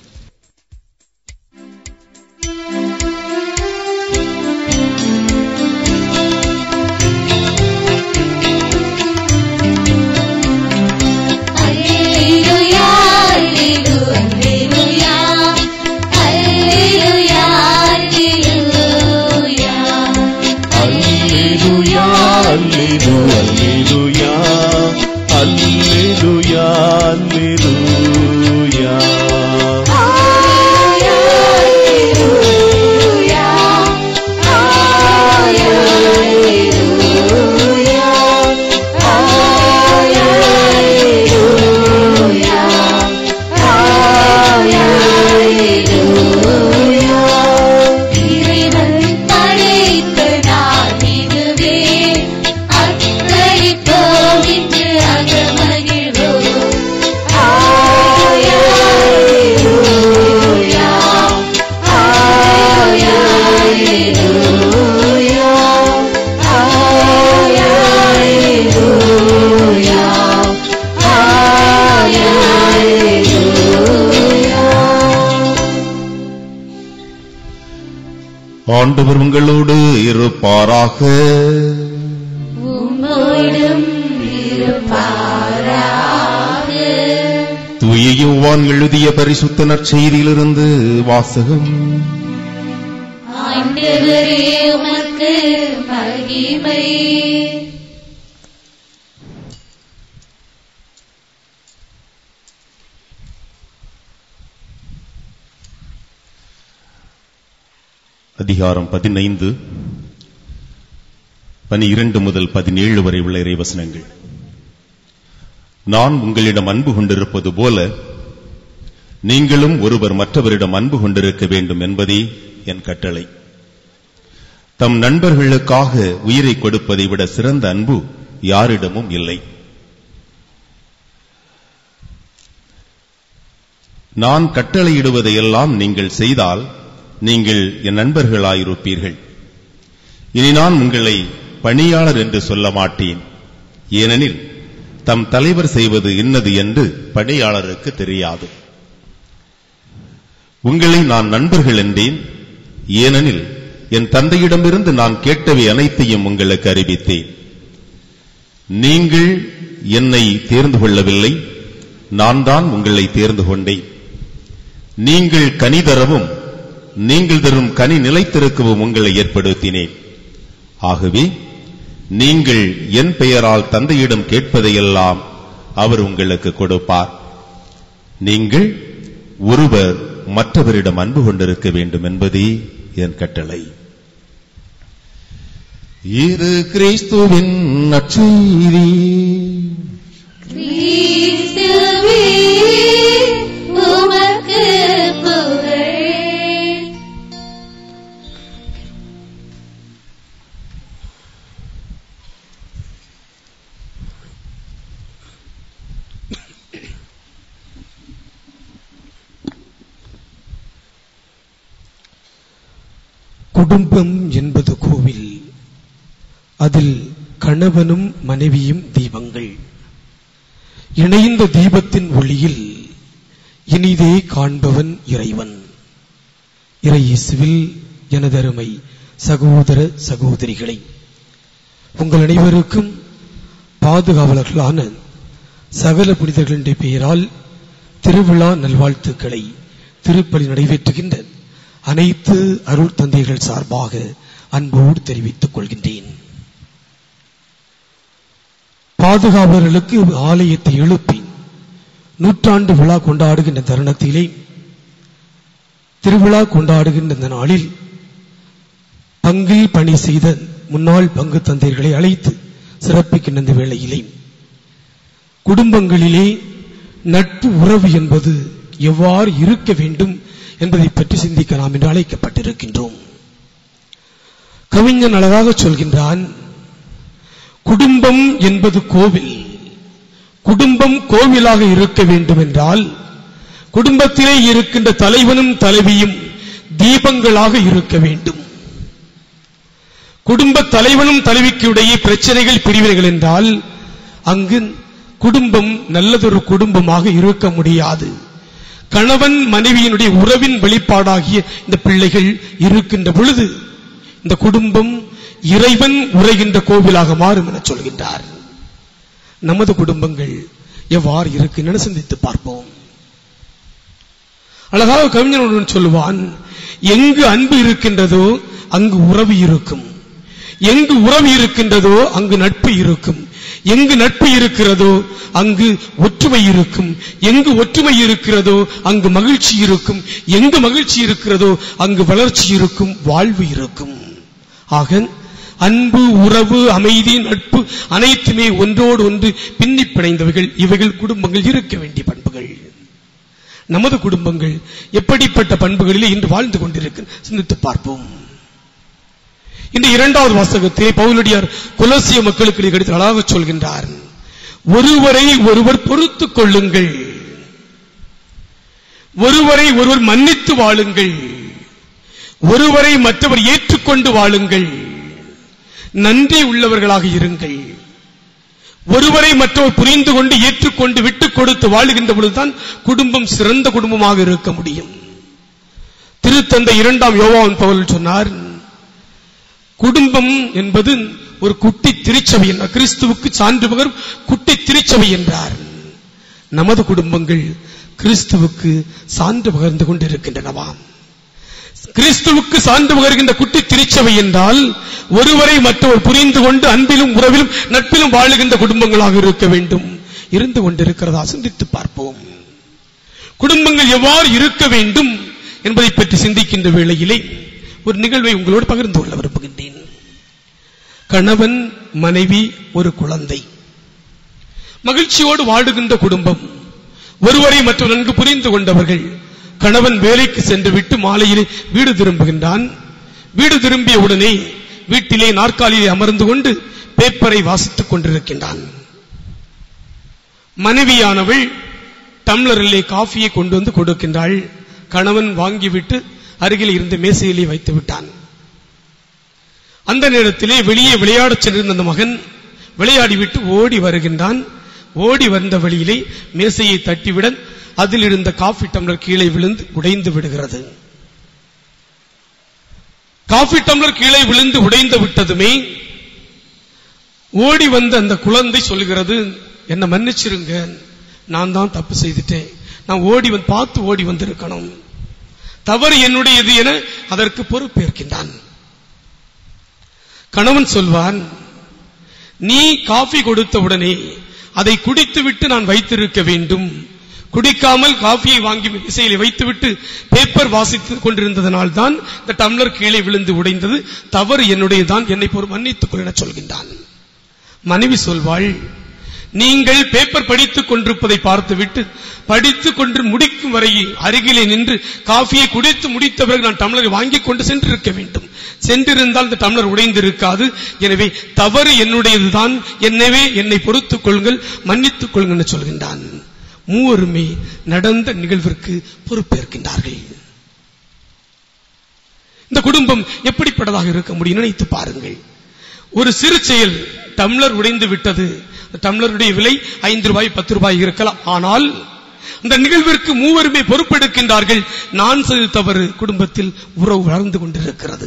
Alleluia, alleluia, alleluia, alleluia. அல்லேலூயா அல்லேலூயா அல்லேலூயா அல்லேலூயா இறைவன் படைத்த நாள் இதுவே அர்ப்பணிப்போம் இன்று அகமகிழ்வோம் Alleluia, Alleluia, Alleluia, Alleluia. ஆண்டவர் உங்களோடு இருப்பாராக உம்மோடும் இருப்பாராக. தூய யோவான் எழுதிய பரிசுத்த நற்செய்தியிலிருந்து வாசகம் ஆண்டவரே உமக்கு மகிமை அதிகாரம் பதினைந்து பனிரெண்டு முதல் பதினேழு வரை உள்ள இறைவசனங்கள் நான் உங்களிடம் அன்பு கொண்டிருப்பது போல நீங்களும் ஒருவர் மற்றவரிடம் அன்பு கொண்டிருக்க வேண்டும் என்பதே என் கட்டளை தம் நண்பர்களுக்காக உயிரை கொடுப்பதை விட சிறந்த அன்பு யாரிடமும் இல்லை நான் கட்டளையிடுவதையெல்லாம் நீங்கள் செய்தால் நீங்கள் என் நண்பர்களாயிருப்பீர்கள் இனி நான் உங்களை பணியாளர் என்று சொல்ல மாட்டேன் ஏனெனில் தம் தலைவர் செய்வது இன்னது என்று பணியாளருக்கு தெரியாது உங்களை நான் நண்பர்கள் என்றேன் ஏனெனில் என் தந்தையிடமிருந்து நான் கேட்டவை அனைத்தையும் உங்களுக்கு அறிவித்தேன் நீங்கள் என்னை தேர்ந்து கொள்ளவில்லை நான் தான் உங்களை தேர்ந்து கொண்டேன் நீங்கள் கனி தரவும் நீங்கள் தரும் கனி நிலைத்திருக்கவும் உங்களை ஏற்படுத்தினேன் ஆகவே நீங்கள் என் பெயரால் தந்தையிடம் கேட்பதையெல்லாம் அவர் உங்களுக்கு கொடுப்பார் நீங்கள் ஒருவர் மற்றவரிடம் அன்பு கொண்டிருக்க வேண்டும் என்பதே என் கட்டளை இது கிறிஸ்துவின் நற்செய்தி கிறிஸ்துவே உமக்கு புகழ் குடும்பம் என்பது கோவில் அதில் கணவனும் மனைவியும் தீபங்கள் இணைந்த தீபத்தின் ஒளியில் இனிதே காண்பவன் இறைவன் இறையேசுவில் எனதருமை சகோதர சகோதரிகளை உங்கள் அனைவருக்கும் பாதுகாவலர்களான சகல புனிதர்களுடைய பெயரால் திருவிழா நல்வாழ்த்துக்களை திருப்பலி நடைபெற்றுகின்ற அனைத்து அருள் தந்தைகள் சார்பாக அன்போடு தெரிவித்துக் கொள்கின்றேன் பாதுகாவலர்களுக்கு ஆலயத்தை எழுப்பி நூற்றாண்டு விழா கொண்டாடுகின்ற தருணத்திலே திருவிழா கொண்டாடுகின்ற இந்த நாளில் பங்கில் பணி செய்த முன்னாள் பங்கு தந்தையர்களை அழைத்து சிறப்பிக்கின்ற இந்த வேளையிலே குடும்பங்களிலே நட்பு உறவு என்பது எவ்வாறு இருக்க வேண்டும் என்பதை பற்றி சிந்திக்க நாம் என்று அழைக்கப்பட்டிருக்கின்றோம் கவிஞன் அழகாக சொல்கின்றான் குடும்பம் என்பது கோவில் குடும்பம் கோவிலாக இருக்க வேண்டும் என்றால் குடும்பத்திலே இருக்கின்ற தலைவனும் தலைவியும் தீபங்களாக இருக்க வேண்டும் குடும்ப தலைவனும் தலைவிக்கு இடையே பிரச்சனைகள் பிரிவினைகள் என்றால் அங்கு குடும்பம் நல்லதொரு குடும்பமாக இருக்க முடியாது கணவன் மனைவியினுடைய உறவின் வெளிப்பாடாகிய இந்த பிள்ளைகள் இருக்கின்ற பொழுது இந்த குடும்பம் இறைவன் உரைகின்ற கோவிலாக மாறும் என சொல்கின்றார் நமது குடும்பங்கள் எவ்வாறு இருக்கின்றன சிந்தித்து பார்ப்போம் அழகாக கவிஞன் ஒருவன் சொல்லுவான் எங்கு அன்பு இருக்கின்றதோ அங்கு உறவு இருக்கும் எங்கு உறவு இருக்கின்றதோ அங்கு நட்பு இருக்கும் எங்கு நட்பு இருக்கிறதோ அங்கு ஒற்றுமை இருக்கும் எங்கு ஒற்றுமை இருக்கிறதோ அங்கு மகிழ்ச்சி இருக்கும் எங்கு மகிழ்ச்சி இருக்கிறதோ அங்கு வளர்ச்சி இருக்கும் வாழ்வு இருக்கும் ஆக அன்பு உறவு அமைதி நட்பு அனைத்துமே ஒன்றோடு ஒன்று பின்னி பிணைந்தவைகள் இவைகள் குடும்பங்கள் இருக்க வேண்டிய பண்புகள் நமது குடும்பங்கள் எப்படிப்பட்ட பண்புகளிலே இன்று வாழ்ந்து கொண்டிருக்க சிந்தித்து பார்ப்போம் இந்த இரண்டாவது வாசகத்திலே பவுலடியார் குலசிய மக்களுக்கு எடுத்து அழகாக சொல்கின்றார் ஒருவரை ஒருவர் பொறுத்துக் கொள்ளுங்கள் ஒருவரை ஒருவர் மன்னித்து வாழுங்கள் ஒருவரை மற்றவர் ஏற்றுக்கொண்டு வாழுங்கள் நன்றி உள்ளவர்களாக இருங்கள் ஒருவரை மற்றவர் புரிந்து கொண்டு ஏற்றுக்கொண்டு விட்டுக் கொடுத்து வாழுகின்ற பொழுதுதான் குடும்பம் சிறந்த குடும்பமாக இருக்க முடியும் திருத்தந்தை இரண்டாம் யோவான் பவுல் சொன்னார் குடும்பம் என்பது ஒரு குட்டி திருச்சபை என்றார் கிறிஸ்துவுக்கு சான்று பகர் குட்டி திருச்சபை என்றார் நமது குடும்பங்கள் கிறிஸ்துவுக்கு சான்று பகர்ந்து கொண்டிருக்கின்றனவாம் கிறிஸ்துவுக்கு சான்று பகர்கின்ற குட்டி திருச்சபை என்றால் ஒருவரை மற்றவர் புரிந்து கொண்டு அன்பிலும் உறவிலும் நட்பிலும் வாழுகின்ற குடும்பங்களாக இருக்க வேண்டும் இருந்து கொண்டிருக்கிறதா சிந்தித்து பார்ப்போம் குடும்பங்கள் எவ்வாறு இருக்க வேண்டும் என்பதை பற்றி சிந்திக்கின்ற வேளையிலே ஒரு நிகழ்வை உங்களோடு பகிர்ந்து கொள்ள விரும்புகின்றேன் கணவன் மனைவி ஒரு குழந்தை மகிழ்ச்சியோடு வாழுகின்ற குடும்பம் ஒருவரை மற்றவர் நன்கு புரிந்து கொண்டவர்கள் கணவன் வேலைக்கு சென்று விட்டு மாலையிலே வீடு திரும்புகின்றான் வீடு திரும்பிய உடனே வீட்டிலே நாற்காலியிலே அமர்ந்து கொண்டு பேப்பரை வாசித்துக் கொண்டிருக்கின்றான் மனைவியானவள் டம்ளரிலே காஃபியை கொண்டு வந்து கொடுக்கின்றாள் கணவன் வாங்கிவிட்டு அருகில் இருந்த மேசையிலே வைத்து விட்டான் அந்த நேரத்திலே வெளியே விளையாடச் சென்றிருந்த அந்த மகன் விளையாடிவிட்டு ஓடி வருகின்றான் ஓடி வந்த வழியிலே மேசையை தட்டிவிட அதில் இருந்த காஃபி டம்ளர் கீழே விழுந்து உடைந்து விடுகிறது காஃபி டம்ளர் கீழே விழுந்து உடைந்து விட்டதுமே ஓடி வந்த அந்த குழந்தை சொல்கிறது என்ன மன்னிச்சிருங்க நான் தான் தப்பு செய்துட்டேன் நான் ஓடி வந்து பார்த்து ஓடி வந்திருக்கணும் தவறு என்னுடையது என அதற்கு பொறுப்பேற்கின்றான் கணவன் சொல்வான் நீ காஃபி கொடுத்த உடனே அதை குடித்துவிட்டு நான் வைத்திருக்க வேண்டும் குடிக்காமல் காஃபியை வாங்கி விசையிலே வைத்துவிட்டு பேப்பர் வாசித்துக் கொண்டிருந்ததனால் தான் இந்த டம்ளர் கீழே விழுந்து உடைந்தது தவறு என்னுடையதான் என்னை பொறு மன்னித்துக் கொள்ள சொல்கின்றான் மனைவி சொல்வாள் நீங்கள் பேப்பர் படித்துக் கொண்டிருப்பதை பார்த்துவிட்டு படித்துக் கொண்டு முடிக்கும் வரை அருகிலே நின்று காஃபியை குடித்து முடித்த பிறகு நான் டம்ளரை வாங்கிக் கொண்டு சென்றிருக்க வேண்டும் சென்றிருந்தால் இந்த டம்ளர் உடைந்திருக்காது எனவே தவறு என்னுடையதுதான் எனவே என்னை பொறுத்துக் கொள்ளுங்கள் மன்னித்துக் கொள்ளுங்கள் என்று சொல்கின்றான் மூவருமே நடந்த நிகழ்விற்கு பொறுப்பேற்கின்றார்கள் இந்த குடும்பம் எப்படிப்பட்டதாக இருக்க முடியும் நினைத்து பாருங்கள் ஒரு சிறு செயல் டம்ளர் உடைந்து விட்டது டம்ளருடைய விலை ஐந்து ரூபாய் பத்து ரூபாய் இருக்கலாம் ஆனால் அந்த நிகழ்விற்கு மூவருமே பொறுப்பெடுக்கின்றார்கள் நான் செய்த தவறு குடும்பத்தில் உறவு வளர்ந்து கொண்டிருக்கிறது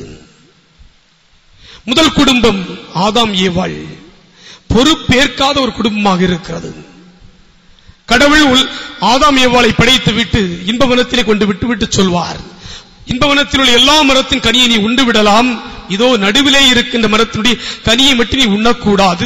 முதல் குடும்பம் ஆதாம் ஏவாள் பொறுப்பேற்காத ஒரு குடும்பமாக இருக்கிறது கடவுள் உள்- ஆதாம் ஏவாளை படைத்து விட்டு இன்பவனத்திலே கொண்டு விட்டு விட்டு சொல்வார் இன்பவனத்தில் உள்ள எல்லா மரத்தின் கனியை நீ உண்டு விடலாம் இதோ நடுவிலே இருக்கின்ற மரத்தினுடைய கனியை மட்டும் நீ உண்ணக்கூடாது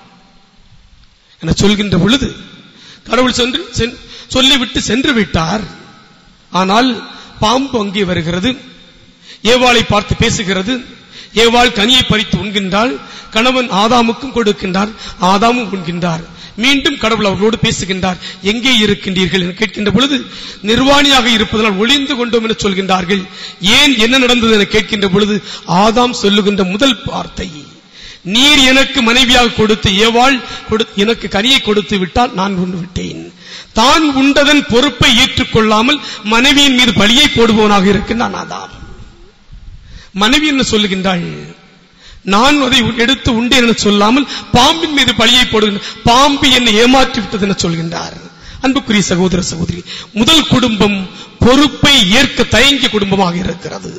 என சொல்கின்ற பொழுது கடவுள் சென்று சென்- சொல்லிவிட்டு சென்று விட்டார் ஆனால் பாம்பு அங்கே வருகிறது ஏவாளை பார்த்து பேசுகிறது ஏவாள் கனியை பறித்து உண்கின்றாள் கணவன் ஆதாமுக்கும் கொடுக்கின்றார் ஆதாமும் உண்கின்றார் மீண்டும் கடவுள் அவர்களோடு பேசுகின்றார் எங்கே இருக்கின்றீர்கள் என கேட்கின்ற பொழுது நிர்வாணியாக இருப்பதனால் ஒளிந்து கொண்டோம் என சொல்கின்றார்கள் ஏன் என்ன நடந்தது என கேட்கின்ற பொழுது ஆதாம் சொல்லுகின்ற முதல் வார்த்தை நீர் எனக்கு மனைவியாக கொடுத்து ஏவாள் கொடு- எனக்கு கனியை கொடுத்து விட்டால் நான் உண்டு விட்டேன் தான் உண்டதன் பொறுப்பை ஏற்றுக்கொள்ளாமல் மனைவியின் மீது பழியை போடுபவனாக இருக்கின்றான் ஆதாம் மனைவி என்ன சொல்லுகின்றாள் நான் அதை எடுத்து உண்டேன் என சொல்லாமல் பாம்பின் மீது பழியை போடுகின்ற பாம்பு என்னை ஏமாற்றி விட்டது என சொல்கின்றார் அன்புக்குரிய சகோதர சகோதரி முதல் குடும்பம் பொறுப்பை ஏற்க தயங்கிய குடும்பமாக இருக்கிறது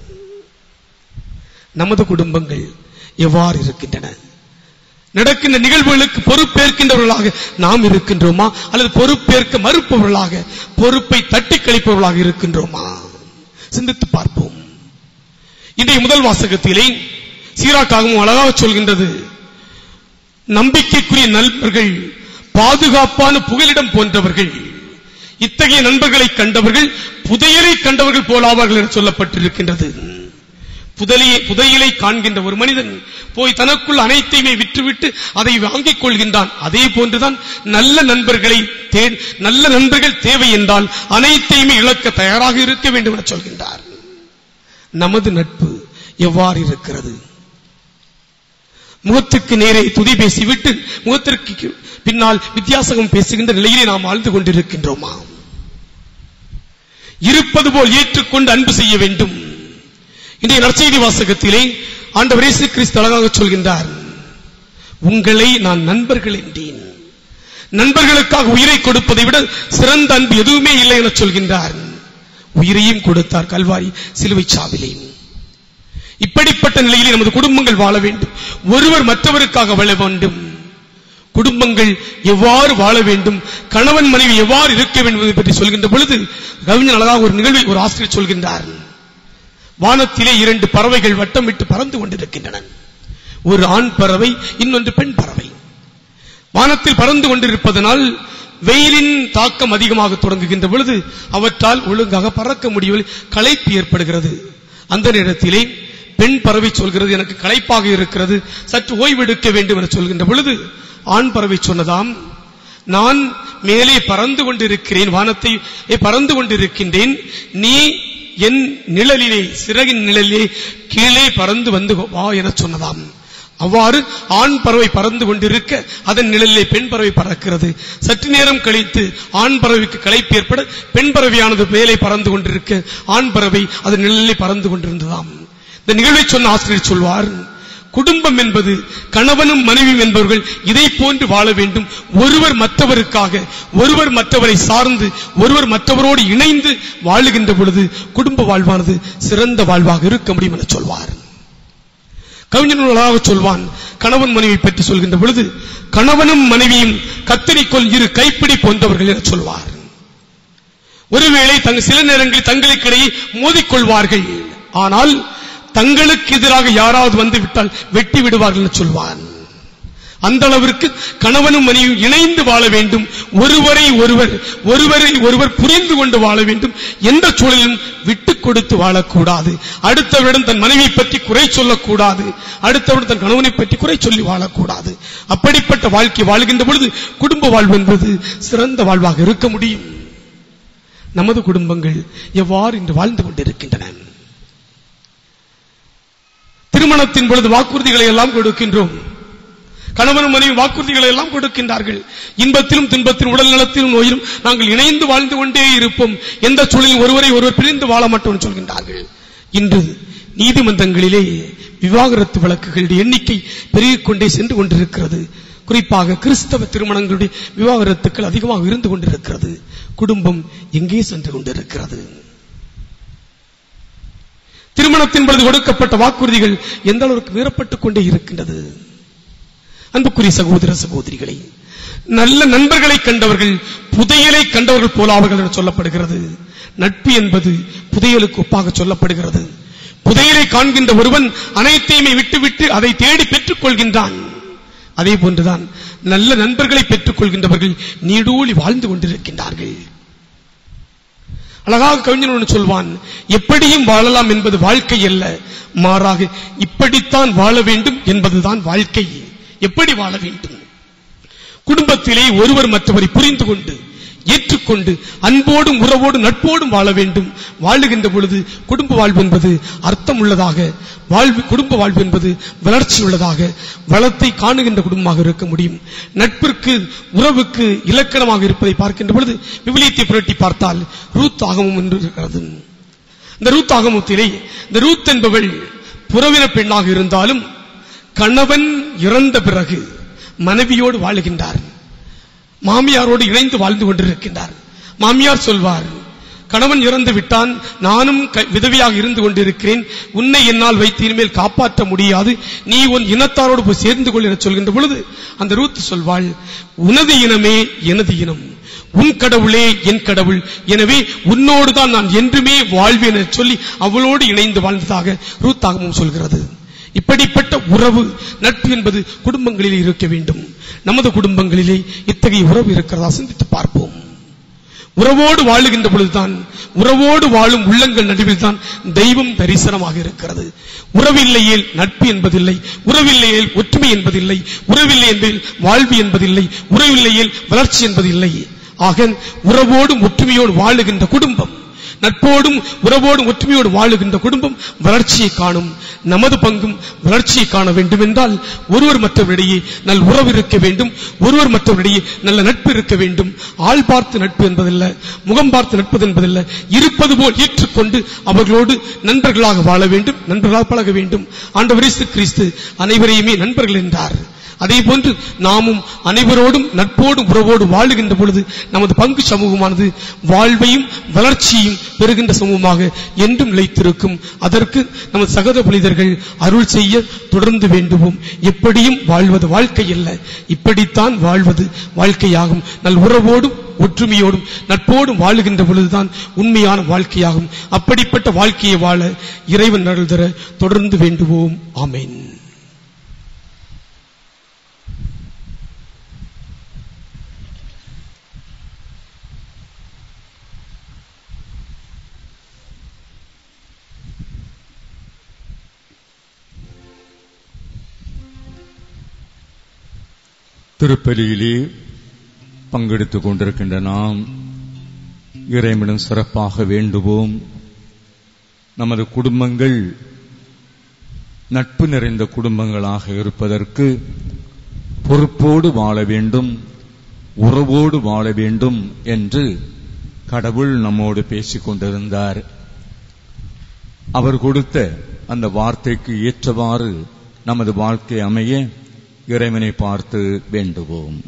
நமது குடும்பங்கள் எவ்வாறு இருக்கின்றன நடக்கின்ற நிகழ்வுகளுக்கு பொறுப்பேற்கின்றவர்களாக நாம் இருக்கின்றோமா அல்லது பொறுப்பேற்க மறுப்பவர்களாக பொறுப்பை தட்டி கழிப்பவர்களாக இருக்கின்றோமா சிந்தித்து பார்ப்போம் இன்றைய முதல் வாசகத்திலே சீராக்காகவும் அழகாக சொல்கின்றது நம்பிக்கைக்குரிய நண்பர்கள் பாதுகாப்பான புகலிடம் போன்றவர்கள் இத்தகைய நண்பர்களை கண்டவர்கள் புதையலை கண்டவர்கள் போலாவார்கள் என சொல்லப்பட்டிருக்கின்றது புதலியை புதையலை காண்கின்ற ஒரு மனிதன் போய் தனக்குள் அனைத்தையுமே விற்றுவிட்டு அதை வாங்கிக் கொள்கின்றான் அதே போன்றுதான் நல்ல நண்பர்களை தே- நல்ல நண்பர்கள் தேவை என்றால் அனைத்தையுமே இழக்க தயாராக இருக்க வேண்டும் என சொல்கின்றார் நமது நட்பு எவ்வாறு இருக்கிறது முகத்துக்கு நேரே துதி பேசிவிட்டு முகத்திற்கு பின்னால் வித்தியாசம் பேசுகின்ற நிலையிலே நாம் வாழ்ந்து கொண்டிருக்கின்றோமா இருப்பது போல் ஏற்றுக்கொண்டு அன்பு செய்ய வேண்டும் இன்றைய நற்செய்தி வாசகத்திலே ஆண்டவர் இயேசு கிறிஸ்து அழகாக சொல்கின்றார் உங்களை நான் நண்பர்கள் என்றேன் நண்பர்களுக்காக உயிரை கொடுப்பதை விட சிறந்த அன்பு எதுவுமே இல்லை என சொல்கின்றார் உயிரையும் கொடுத்தார் கல்வாரி சிலுவை சாவிலே இப்படிப்பட்ட நிலையிலே நமது குடும்பங்கள் வாழ வேண்டும் ஒருவர் மற்றவருக்காக வாழ வேண்டும் குடும்பங்கள் எவ்வாறு வாழ வேண்டும் கணவன் மனைவி எவ்வாறு இருக்க வேண்டும் என்பதை பற்றி சொல்கின்ற பொழுது கவிஞன் அழகாக ஒரு நிகழ்வை ஒரு ஆசிரியர் சொல்கின்றார் வானத்திலே இரண்டு பறவைகள் வட்டமிட்டு பறந்து கொண்டிருக்கின்றன ஒரு ஆண் பறவை இன்னொன்று பெண் பறவை வானத்தில் பறந்து கொண்டிருப்பதனால் வெயிலின் தாக்கம் அதிகமாக தொடங்குகின்ற பொழுது அவற்றால் ஒழுங்காக பறக்க முடியவில்லை களைப்பு ஏற்படுகிறது அந்த நேரத்திலே பெண் பறவை சொல்கிறது எனக்கு களைப்பாக இருக்கிறது சற்று ஓய்வெடுக்க வேண்டும் என சொல்கின்ற பொழுது ஆண் பறவை சொன்னதாம் நான் மேலே பறந்து கொண்டிருக்கிறேன் வானத்தை பறந்து கொண்டிருக்கின்றேன் நீ என் நிழலிலே சிறகின் நிழலிலே கீழே பறந்து வந்து வா என சொன்னதாம் அவ்வாறு ஆண் பறவை பறந்து கொண்டிருக்க அதன் நிழலிலே பெண் பறவை பறக்கிறது சற்று நேரம் கழித்து ஆண் பறவைக்கு களைப்பு ஏற்பட பெண் பறவையானது மேலே பறந்து கொண்டிருக்க ஆண் பறவை அதன் நிழலிலே பறந்து கொண்டிருந்ததாம் இந்த நிகழ்வை சொன்ன ஆசிரியர் சொல்வார் குடும்பம் என்பது கணவனும் மனைவியும் என்பவர்கள் இதை போன்று வாழ வேண்டும் ஒருவர் மற்றவருக்காக ஒருவர் மற்றவரை சார்ந்து ஒருவர் மற்றவரோடு இணைந்து வாழுகின்ற பொழுது குடும்ப வாழ்வானது சிறந்த வாழ்வாக இருக்க முடியும் என சொல்வார் கவிஞர்களாக சொல்வான் கணவன் மனைவி பற்றி சொல்கின்ற பொழுது கணவனும் மனைவியும் கத்தரிக்கோல் இரு கைப்பிடி போன்றவர்கள் என சொல்வார் ஒருவேளை தங்க சில நேரங்களில் தங்களுக்கிடையே மோதிக்கொள்வார்கள் ஆனால் தங்களுக்கு எதிராக யாராவது வந்து விட்டால் வெட்டி விடுவார்கள் என்று சொல்வான் அந்த அளவிற்கு கணவனும் மனைவியும் இணைந்து வாழ வேண்டும் ஒருவரை ஒருவர் ஒருவரை ஒருவர் புரிந்து கொண்டு வாழ வேண்டும் எந்த சூழலிலும் விட்டுக் கொடுத்து வாழக்கூடாது அடுத்தவரிடம் தன் மனைவியை பற்றி குறை சொல்லக்கூடாது அடுத்தவரிடம் தன் கணவனை பற்றி குறை சொல்லி வாழக்கூடாது அப்படிப்பட்ட வாழ்க்கை வாழ்கின்ற பொழுது குடும்ப வாழ்வு என்பது சிறந்த வாழ்வாக இருக்க முடியும் நமது குடும்பங்கள் எவ்வாறு இன்று வாழ்ந்து கொண்டிருக்கின்றன திருமணத்தின் பொழுது வாக்குறுதிகளை எல்லாம் கொடுக்கின்றோம் கணவனும் மனைவி வாக்குறுதிகளை எல்லாம் கொடுக்கின்றார்கள் இன்பத்திலும் துன்பத்திலும் உடல் நலத்திலும் நோயிலும் நாங்கள் இணைந்து வாழ்ந்து கொண்டே இருப்போம் எந்த சூழலில் ஒருவரை ஒருவர் பிரிந்து வாழ மாட்டோம் சொல்கின்றார்கள் இன்று நீதிமன்றங்களிலே விவாகரத்து வழக்குகளுடைய எண்ணிக்கை பெருகிக் கொண்டே சென்று கொண்டிருக்கிறது குறிப்பாக கிறிஸ்தவ திருமணங்களுடைய விவாகரத்துக்கள் அதிகமாக இருந்து கொண்டிருக்கிறது குடும்பம் எங்கே சென்று கொண்டிருக்கிறது திருமணத்தின் பொழுது கொடுக்கப்பட்ட வாக்குறுதிகள் எந்த அளவுக்கு மீறப்பட்டுக் கொண்டே இருக்கின்றது அன்புக்குரிய சகோதர சகோதரிகளை நல்ல நண்பர்களை கண்டவர்கள் புதையலை கண்டவர்கள் போலாவர்கள் என சொல்லப்படுகிறது நட்பு என்பது புதையலுக்கு ஒப்பாக சொல்லப்படுகிறது புதையலை காண்கின்ற ஒருவன் அனைத்தையுமே விட்டுவிட்டு அதை தேடி பெற்றுக் கொள்கின்றான் அதே போன்றுதான் நல்ல நண்பர்களை பெற்றுக் கொள்கின்றவர்கள் நீடூழி வாழ்ந்து கொண்டிருக்கின்றார்கள் அழகாக கவிஞன் ஒன்று சொல்வான் எப்படியும் வாழலாம் என்பது வாழ்க்கை அல்ல மாறாக இப்படித்தான் வாழ வேண்டும் என்பதுதான் வாழ்க்கை எப்படி வாழ வேண்டும் குடும்பத்திலே ஒருவர் மற்றவரை புரிந்து கொண்டு ஏற்றுக்கொண்டு அன்போடும் உறவோடும் நட்போடும் வாழ வேண்டும் வாழுகின்ற பொழுது குடும்ப வாழ்வு என்பது அர்த்தம் உள்ளதாக வாழ்வு குடும்ப வாழ்வு என்பது வளர்ச்சி உள்ளதாக வளத்தை காணுகின்ற குடும்பமாக இருக்க முடியும் நட்பிற்கு உறவுக்கு இலக்கணமாக இருப்பதை பார்க்கின்ற பொழுது விவிலியத்தை புரட்டி பார்த்தால் ரூத் ஆகமம் என்று இருக்கிறது இந்த ரூத் ஆகமத்திலே இந்த ரூத் என்பவள் புறவின பெண்ணாக இருந்தாலும் கணவன் இறந்த பிறகு மனைவியோடு வாழுகின்றார் மாமியாரோடு இணைந்து வாழ்ந்து கொண்டிருக்கின்றார் மாமியார் சொல்வார் கணவன் இறந்து விட்டான் நானும் க- விதவையாக இருந்து கொண்டிருக்கிறேன் உன்னை என்னால் வைத்து இனிமேல் காப்பாற்ற முடியாது நீ உன் இனத்தாரோடு போய் சேர்ந்து கொள் என சொல்கின்ற பொழுது அந்த ரூத் சொல்வாள் உனது இனமே எனது இனம் உன் கடவுளே என் கடவுள் எனவே உன்னோடு தான் நான் என்றுமே வாழ்வேன் என சொல்லி அவளோடு இணைந்து வாழ்ந்ததாக ரூத்தாகமும் சொல்கிறது இப்படிப்பட்ட உறவு நட்பு என்பது குடும்பங்களிலே இருக்க வேண்டும் நமது குடும்பங்களிலே இத்தகைய உறவு இருக்கிறதா சிந்தித்து பார்ப்போம் உறவோடு வாழுகின்ற பொழுதுதான் உறவோடு வாழும் உள்ளங்கள் நடுவில் தான் தெய்வம் தரிசனமாக இருக்கிறது உறவில்லையேல் நட்பு என்பதில்லை உறவில்லையேல் ஒற்றுமை என்பதில்லை உறவில்லை என்பதில் வாழ்வு என்பதில்லை உறவில்லையேல் வளர்ச்சி என்பதில்லை ஆக உறவோடும் ஒற்றுமையோடு வாழுகின்ற குடும்பம் நட்போடும் உறவோடும் ஒற்றுமையோடு வாழுகின்ற குடும்பம் வளர்ச்சியை காணும் நமது பங்கும் வளர்ச்சியை காண வேண்டும் என்றால் ஒருவர் மற்றவரிடையே நல் உறவு இருக்க வேண்டும் ஒருவர் மற்றவரிடையே நல்ல நட்பு இருக்க வேண்டும் ஆள் பார்த்து நட்பு என்பதல்ல முகம் பார்த்து நட்பது என்பதல்ல இருப்பது போல் ஏற்றுக்கொண்டு அவர்களோடு நண்பர்களாக வாழ வேண்டும் நண்பர்களாக பழக வேண்டும் ஆண்டவர் இயேசு கிறிஸ்து அனைவரையுமே நண்பர்கள் என்றார் அதே போன்று நாமும் அனைவரோடும் நட்போடும் உறவோடு வாழுகின்ற பொழுது நமது பங்கு சமூகமானது வாழ்வையும் வளர்ச்சியும் பெறுகின்ற சமூகமாக என்றும் நிலைத்திருக்கும் அதற்கு நமது சகோதர புனிதர்கள் அருள் செய்ய தொடர்ந்து வேண்டுவோம் எப்படியும் வாழ்வது வாழ்க்கை அல்ல இப்படித்தான் வாழ்வது வாழ்க்கையாகும் நல் உறவோடும் ஒற்றுமையோடும் நட்போடும் வாழுகின்ற பொழுதுதான் உண்மையான வாழ்க்கையாகும் அப்படிப்பட்ட வாழ்க்கையை வாழ இறைவன் அருள் தர தொடர்ந்து வேண்டுவோம் ஆமென் திருப்பலியிலே பங்கெடுத்துக் கொண்டிருக்கின்ற நாம் இறைவனிடம் சிறப்பாக வேண்டுவோம் நமது குடும்பங்கள் நட்பு நிறைந்த குடும்பங்களாக இருப்பதற்கு பொறுப்போடு வாழ வேண்டும் உறவோடு வாழ வேண்டும் என்று கடவுள் நம்மோடு பேசிக் கொண்டிருந்தார் அவர் கொடுத்த அந்த வார்த்தைக்கு ஏற்றவாறு நமது வாழ்க்கை அமைய இறைவனை பார்த்து வேண்டுவோம்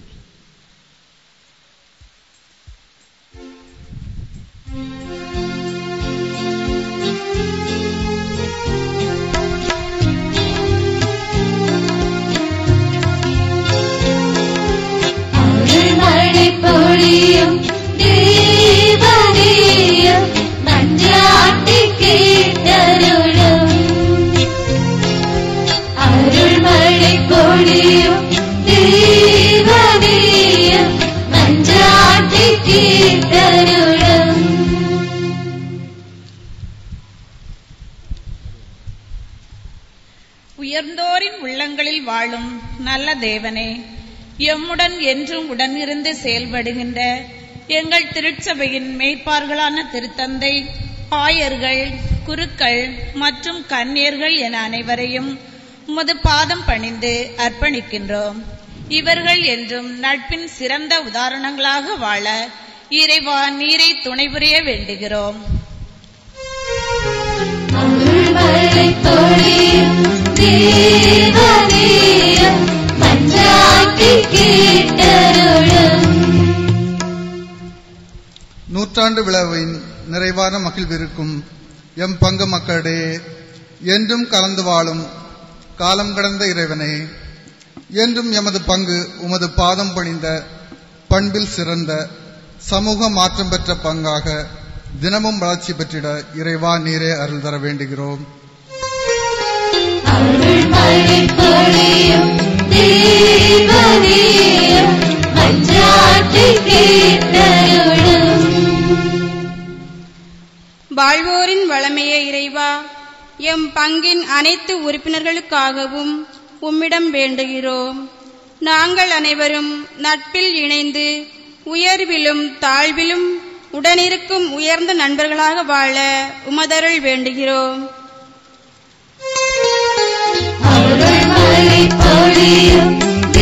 அருள்மழை பொழியும் தேவனேயம் மன்றாட்டி கேட்டருளும் அருள்மழை பொழியும் தேவனேயம் மன்றாட்டி கேட்டருளும் உயர்ந்தோரின் உள்ளங்களில் வாழும் நல்ல தேவனே எம்முடன் என்றும் உடனிருந்து செயல்படுகின்ற எங்கள் திருச்சபையின் மேய்ப்பார்களான திருத்தந்தை ஆயர்கள் குருக்கள் மற்றும் கன்னியர்கள் என அனைவரையும் உமது பாதம் பணிந்து அர்ப்பணிக்கின்றோம் இவர்கள் என்றும் நட்பின் சிறந்த உதாரணங்களாக வாழ இறைவா நீரை துணை புரிய வேண்டுகிறோம் அருள்மழை பொழியும் தேவனேயம் மன்றாட்டி கேட்டருளும் நூற்றாண்டு விழாவின் நிறைவான மகிழ்விருக்கும் எம் பங்கு மக்களிடையே என்றும் கலந்து வாழும் காலம் கடந்த இறைவனே என்றும் எமது பங்கு உமது பாதம் பணிந்த பண்பில் சிறந்த சமூக மாற்றம் பெற்ற பங்காக தினமும் வளர்ச்சி பெற்றிட இறைவா நீரே அருள் தர வேண்டுகிறோம் அருள்மழை பொழியும் தேவனேயம் மன்றாட்டி கேட்டருளும் வாழ்வோரின் வளமைய இறைவா எம் பங்கின் அனைத்து உறுப்பினர்களுக்காகவும் உம்மிடம் வேண்டுகிறோம் நாங்கள் அனைவரும் நட்பில் இணைந்து உயர்விலும் தாழ்விலும் உடனிருக்கும் உயர்ந்த நண்பர்களாக வாழ உமதருள் வேண்டுகிறோம் அருள்மழை பொழியும்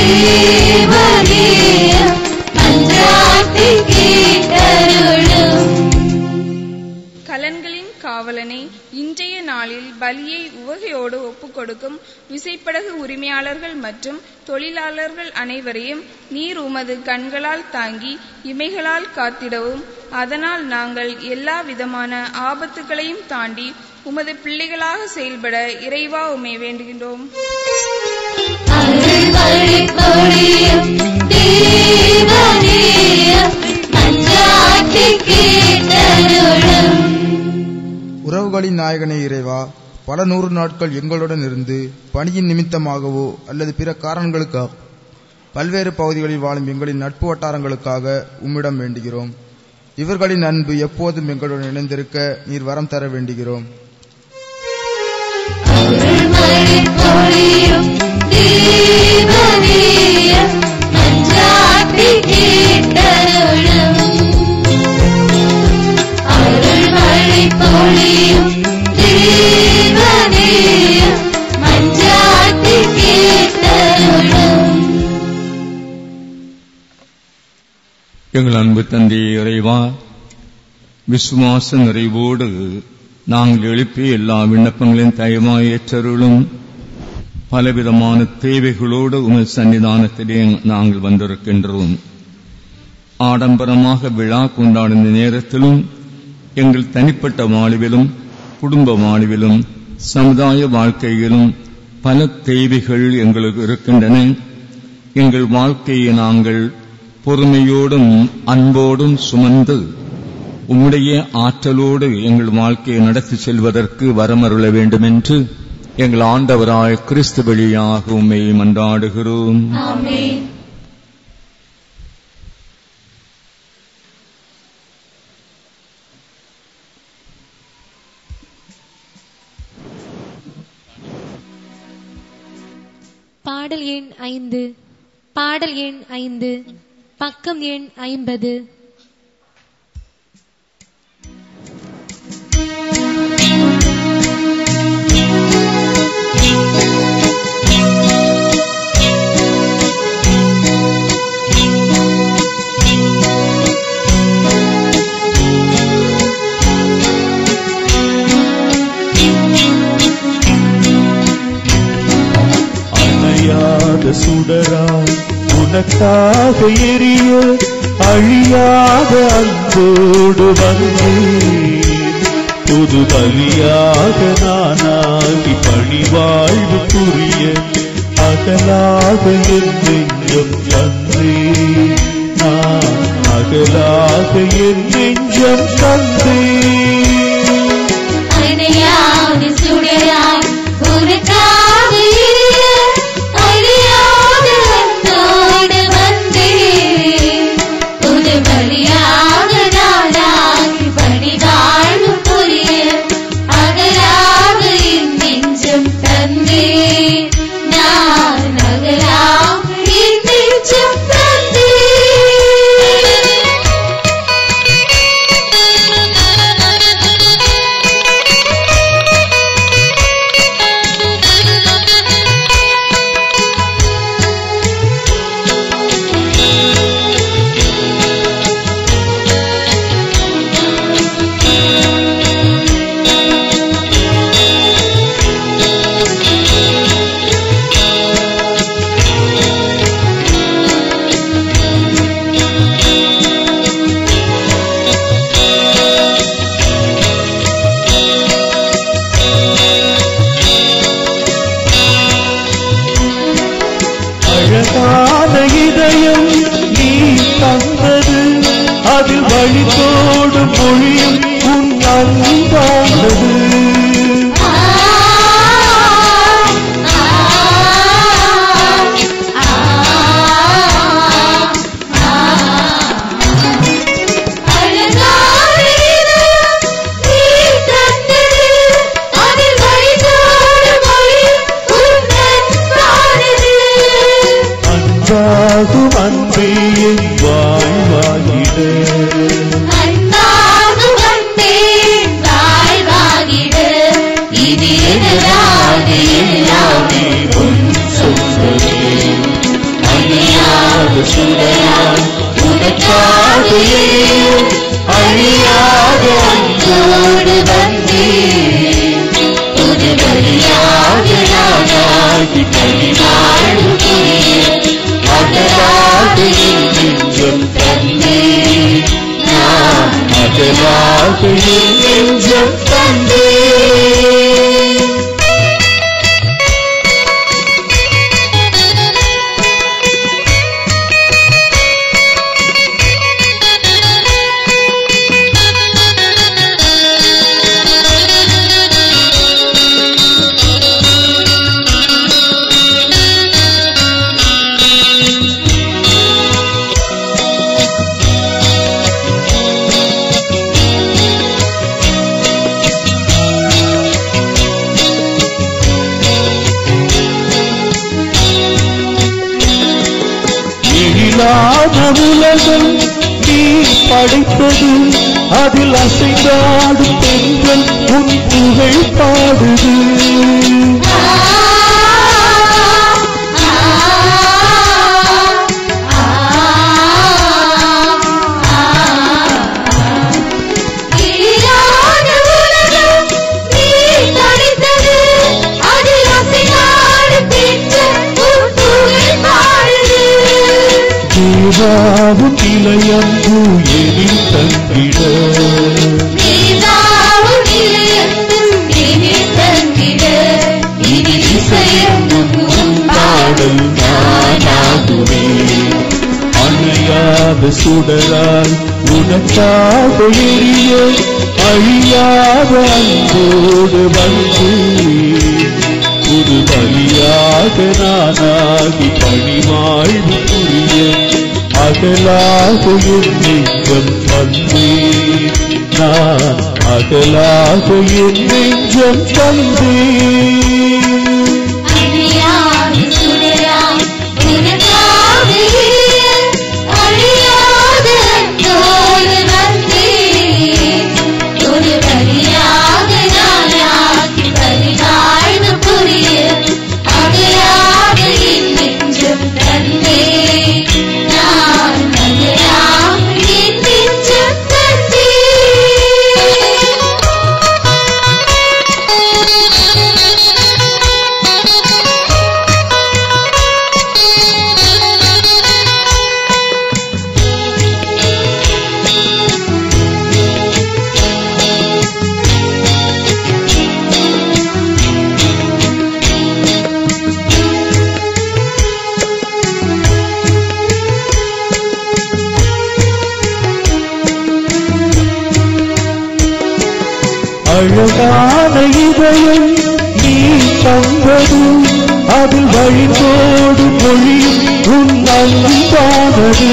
தேவனேயம் மன்றாட்டி கேட்டருளும் கலன்களின் காவலனை இன்றைய நாளில் பலியை உவகையோடு ஒப்புக்கொடுக்கும் விசைப்படகு உரிமையாளர்கள் மற்றும் தொழிலாளர்கள் அனைவரையும் நீர் உமது கண்களால் தாங்கி இமைகளால் காத்திடவும் அதனால் நாங்கள் எல்லா விதமான ஆபத்துகளையும் தாண்டி உமது பிள்ளைகளாக செயல்பட இறைவா உமை வேண்டுகின்றோம் அருள்மழை பொழியும் தேவனேயம் மன்றாட்டி கேட்டருளும் உறவுகளின் நாயகனே இறைவா பல நூறு நாட்கள் எங்களுடன் இருந்து பணியின் நிமித்தமாகவோ அல்லது பிற காரணங்களுக்காக பல்வேறு பகுதிகளில் வாழும் எங்களின் நட்பு வட்டாரங்களுக்காக உம்மிடம் வேண்டுகிறோம் இவர்களின் அன்பு எப்போதும் எங்களுடன் இணைந்திருக்க நீர் வரம் தர வேண்டுகிறோம் அருள்மழை பொழியும் தேவனேயம் மன்றாட்டி கேட்டருளும் அருள்மழை பொழியும் தேவனேயம் மன்றாட்டி கேட்டருளும் எங்கள் அன்பு தந்தை இறைவா விசுவாச நிறைவோடு நாங்கள் எழுப்பிய எல்லா விண்ணப்பங்களையும் தயவாய் ஏற்றருளும் பலவிதமான தேவைகளோடு உங்கள் சன்னிதானத்திலே நாங்கள் வந்திருக்கின்றோம் ஆடம்பரமாக விழா கொண்டாடும் இந்த நேரத்திலும் எங்கள் தனிப்பட்ட வாழ்விலும் குடும்ப வாழ்விலும் சமுதாய வாழ்க்கையிலும் பல தேவைகள் எங்களுக்கு இருக்கின்றன எங்கள் வாழ்க்கையை நாங்கள் பொறுமையோடும் அன்போடும் சுமந்து உம்முடைய ஆற்றலோடு எங்கள் வாழ்க்கையை நடத்தி செல்வதற்கு வரமருள வேண்டும் என்று எங்கள் ஆண்டவராய் கிறிஸ்து வழியாக உம்மை மன்றாடுகிறோம் ஆமென் பாடல் எண் ஐந்து பாடல் எண் ஐந்து பக்கம் எண் ஐம்பது உனக்காக எரிய அழியாத அன்போடு வந்தேன் புது பலியாக நானாகி பணிவாழ்வு புரிய அகலாக என் நெஞ்சம் தந்தேன் நான் அகலாக என் நெஞ்சம் தந்தேன் அணையாத சுடராய் உனக்காக எரிய அழியாத அன்போடு வந்தேன். புது பலியாக நானாகி பணிவாழ்வு புரிய அகலாக என் நெஞ்சம் தந்தேன். நான் அகலாக என் நெஞ்சம் தந்தேன். அழகான இதயம் நீ தந்தது அதில் வழித்தோடு மொழியும் உன் அன்பானது அன்பாகும் அன்பே என் வாழ்வாகிட அன்பாகும் அன்பே வாழ்வாகிட. இது எனதாது எல்லாமே உன் சொந்தமே. அழியாத சுடராய் உனக்காக எரியும் அழியாத அன்போடு வந்தேன். புது பலியாக நானாகி பணிவாழ்வு புரிய அகலாக என் நெஞ்சம் தந்தேன். நான் அகலாக என் நெஞ்சம் தந்தேன். எழிலான உலகம் நீ படைத்தது அதில் அசைந்தாடும் பெண்கள் உன் புகழ் பாடுது எழிலான உலகம் நீ படைத்தது. அதில் அசைந்தாடும் பெண்கள் உன் புகழ் பாடுது. தேவாவும் நிலையம்பு எனில் தந்திட நீதாவும் நிலையத்தும் எதிர் தந்திட. இனி திசையெங்கும் உன் பாடல் நானாகுவே அணையாத சுடரால் உனக்காக எரிய அழியாத அன்போடு வந்து ஒரு பலியாக நானாகி பணிவாழ்வு புரிய அகலாக என் நெஞ்சம் தந்தே நான் அகலாக என் நெஞ்சம் தந்தே அழியாத சுடராய் உனக்காக எரிய அழியாத அன்போடு வந்தேன். ஒரு பலியாக நானாகி பரிவாழ்வு புரிய அகலாக என் நெஞ்சம் தந்தேன். நான் அகலாக என் நெஞ்சம் தந்தேன். அழகான இதயம் நீ தந்தது அதில் வழிபோடு மொழியும் உன் அன்பானது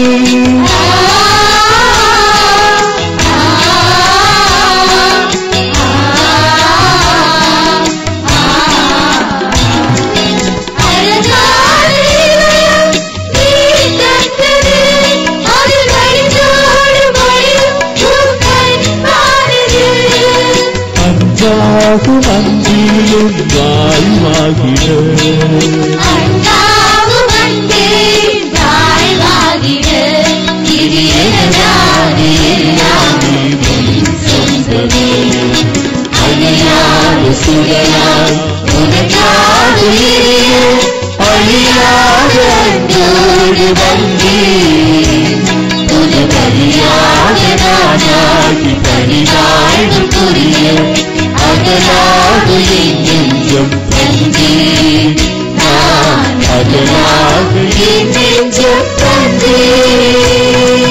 அன்பாகும் அன்பிலும் வாழ்வாகிட அழியாத அன்போடு வந்தேன் புது பலியாக நானாகி பணிதாழ்வு புரிய அகலாது என் நெஞ்சம் தந்தேன் நான் அகலாது என் நெஞ்சம் தந்தேன்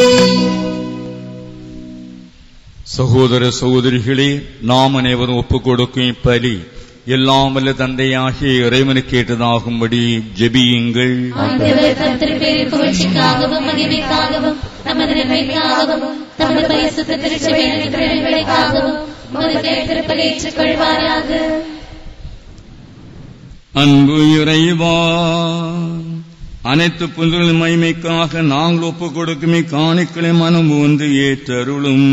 சகோதர சகோதரிகளே நாம் அனைவரும் ஒப்புக் கொடுக்கும் இப்பலி எல்லாம் வல்ல தந்தையாகிய இறைவனுக்கு கேட்டதாகும்படி ஜெபியுங்கள் ஆண்டவர் தம் திருப்பேரின் புகழ்ச்சிக்காகவும் மகிமைக்காகவும் நமது நன்மைக்காகவும் நமது பரிசுத்த திருச்சபையின் திறன்களுக்காகவும் உமது திருப்பலை ஏற்றுக்கொள்வாராக அன்பு இறைவா அனைத்து புல்களின் மகிமைக்காக நாங்கள் ஒப்புக் கொடுக்கும் காணிக்களை மனம் வந்து ஏற்றருளும்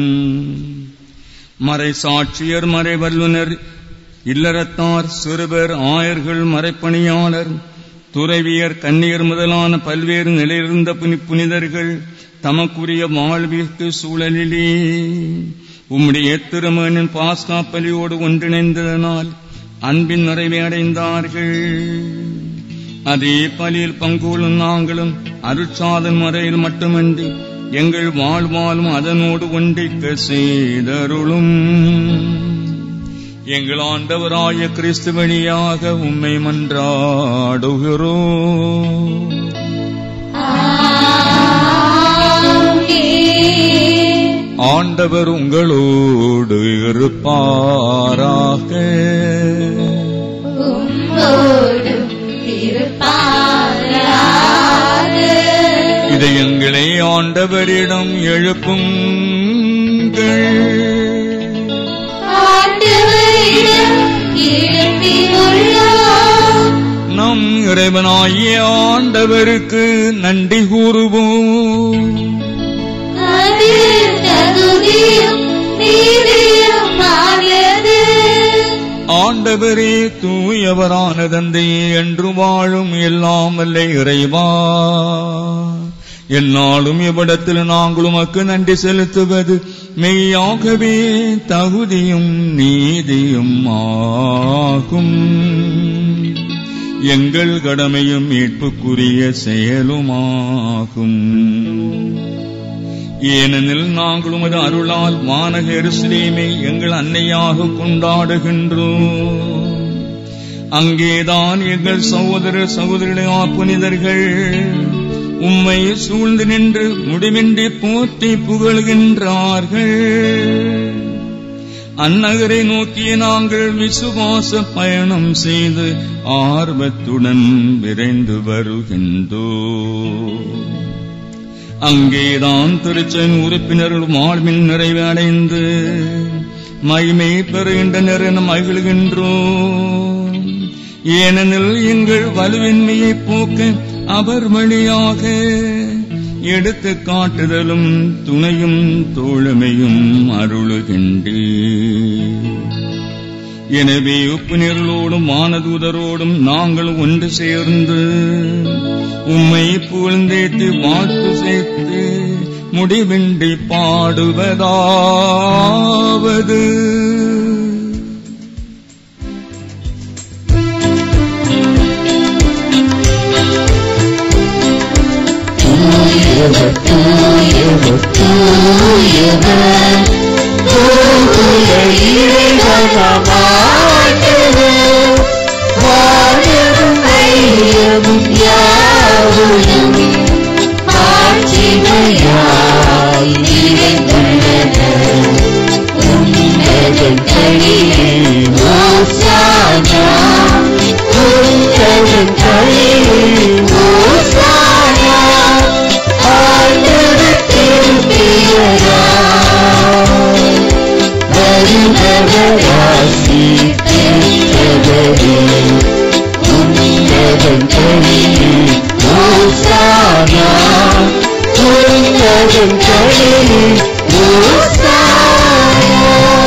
மறை சாட்சியர் மறை வல்லுனர் இல்லறத்தார் சிறுவர் ஆயர்கள் மறைப்பணியாளர் துறவியர் கன்னியர் முதலான பல்வேறு நிலையிருந்த புனி புனிதர்கள் தமக்குரிய வாழ்விற்கு சூழலிலே உம்முடைய திருமகனின் பாஸ்கா பலியோடு ஒன்றிணைந்ததனால் அன்பின் நிறைவை அடைந்தார்கள் அதே பலியில் பங்குள்ளும் நாங்களும் அருட்சாதன் முறையில் மட்டுமன்றி எங்கள் வாழ்வாலும் அதனோடு ஒன்றிக்க செய்தருளும் எங்கள் ஆண்டவராய கிறிஸ்து வழியாக உம்மை மன்றாடுகிறோம் ஆண்டவர் உங்களோடு இருப்பாராக உம்மோடும் இருப்பாராக இதயங்களை ஆண்டவரிடம் எழுப்புங்கள் ஆண்டவரிடம் எழுப்பியுள்ளோம் நம் இறைவனாகிய ஆண்டவருக்கு நன்றி கூறுவோம் அது தகுதியும் நீதியுமானது ஆண்டவரே தூயவரான தந்தையே என்று வாழும் எல்லாம் வல்ல இறைவா என்னாலும் இவ்விடத்தில் நாங்கள் உமக்கு நன்றி செலுத்துவது மெய்யாகவே தகுதியும் நீதியும் ஆகும் எங்கள் கடமையும் மீட்புக்குரிய செயலுமாகும் ஏனெனில் நாங்கள் உமது அருளால் வானக எருசலேமை எங்கள் அன்னையாக கொண்டாடுகின்றோம் அங்கேதான் எங்கள் சகோதர சகோதரிகளா புனிதர்கள் உம்மை சூழ்ந்து நின்று முடிவின்றி போற்றி புகழ்கின்றார்கள் அந்நகரை நோக்கிய நாங்கள் விசுவாச பயணம் செய்து ஆர்வத்துடன் விரைந்து வருகின்றோம் அங்கேதான் திருச்சன் உறுப்பினர்கள் வாழ்வின் நிறைவு அடைந்து மகிமை பெறுகின்றனர் என மகிழ்கின்றோம் ஏனெனில் எங்கள் வலுவின்மையை போக்க அவர் வழியாக எடுத்து காட்டுதலும் துணையும் தோழமையும் அருளுகின்றே எனவே உப்புநீர்களோடும் வானதூதரோடும் நாங்கள் ஒன்று சேர்ந்து உம்மை புகழ்ந்தேத்து வாழ்த்து சேர்த்து முடிவின்றி பாடுவதாவது தூயவர் தூயவர் தூயவர் தூய இறைவனாம் ஆண்டவர் வானமும் மையமும் யாவுயும் ஆட்சிமையாய் நிறைந்துள்ளன உண்மை பூக்களிலே ஓசானா உன்னதங்களிலே ஓசானா ஆண்டவர் திருப்பெயரால் வருபவராசி பெற்றவரே உன்னதங்களிலே ஓசானா உன்னதங்களிலே ஓசானா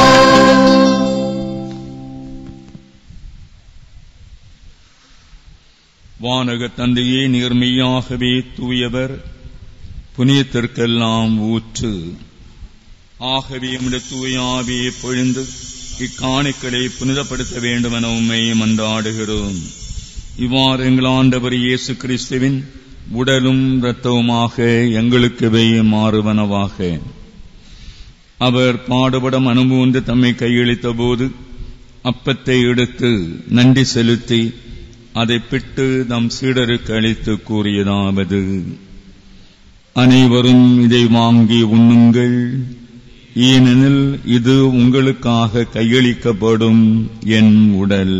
வானக தந்தையே நேர்மையாகவே தூயவர் புனியத்திற்கெல்லாம் ஊற்று ஆகவே உம்முடைய தூய ஆவியை பொழிந்து இக்காணிக்களை புனிதப்படுத்த வேண்டும் என உம்மை மன்றாடுகிறோம் இவ்வாறு எங்கள் ஆண்டவர் இயேசு கிறிஸ்துவின் உடலும் இரத்தவுமாக எங்களுக்கு இவை மாறுவனவாக அவர் பாடுபடம் அனுபவந்து தம்மை கையளித்த போது அப்பத்தை எடுத்து நன்றி செலுத்தி அதை பிட்டு நம் சீடருக்கு அளித்து கூறியதாவது அனைவரும் இதை வாங்கி உண்ணுங்கள் ஏனெனில் இது உங்களுக்காக கையளிக்கப்படும் என் உடல்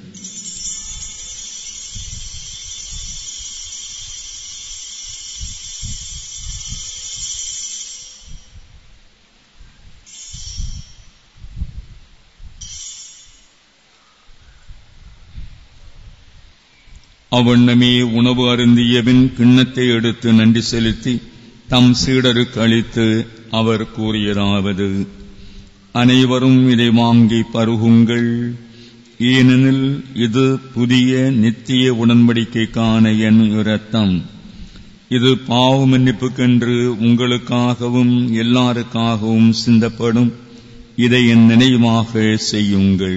அவ்வண்ணமே உணவு அருந்தியபின் கிண்ணத்தை எடுத்து நன்றி செலுத்தி தம் சீடருக்கு அளித்து அவர் கூறியதாவது அனைவரும் இதை வாங்கி பருகுங்கள் ஏனெனில் இது புதிய நித்திய உடன்படிக்கைக்கான என் இரத்தம் இது பாவ மன்னிப்புக்கென்று உங்களுக்காகவும் எல்லாருக்காகவும் சிந்தப்படும் இதை என் நினைவாக செய்யுங்கள்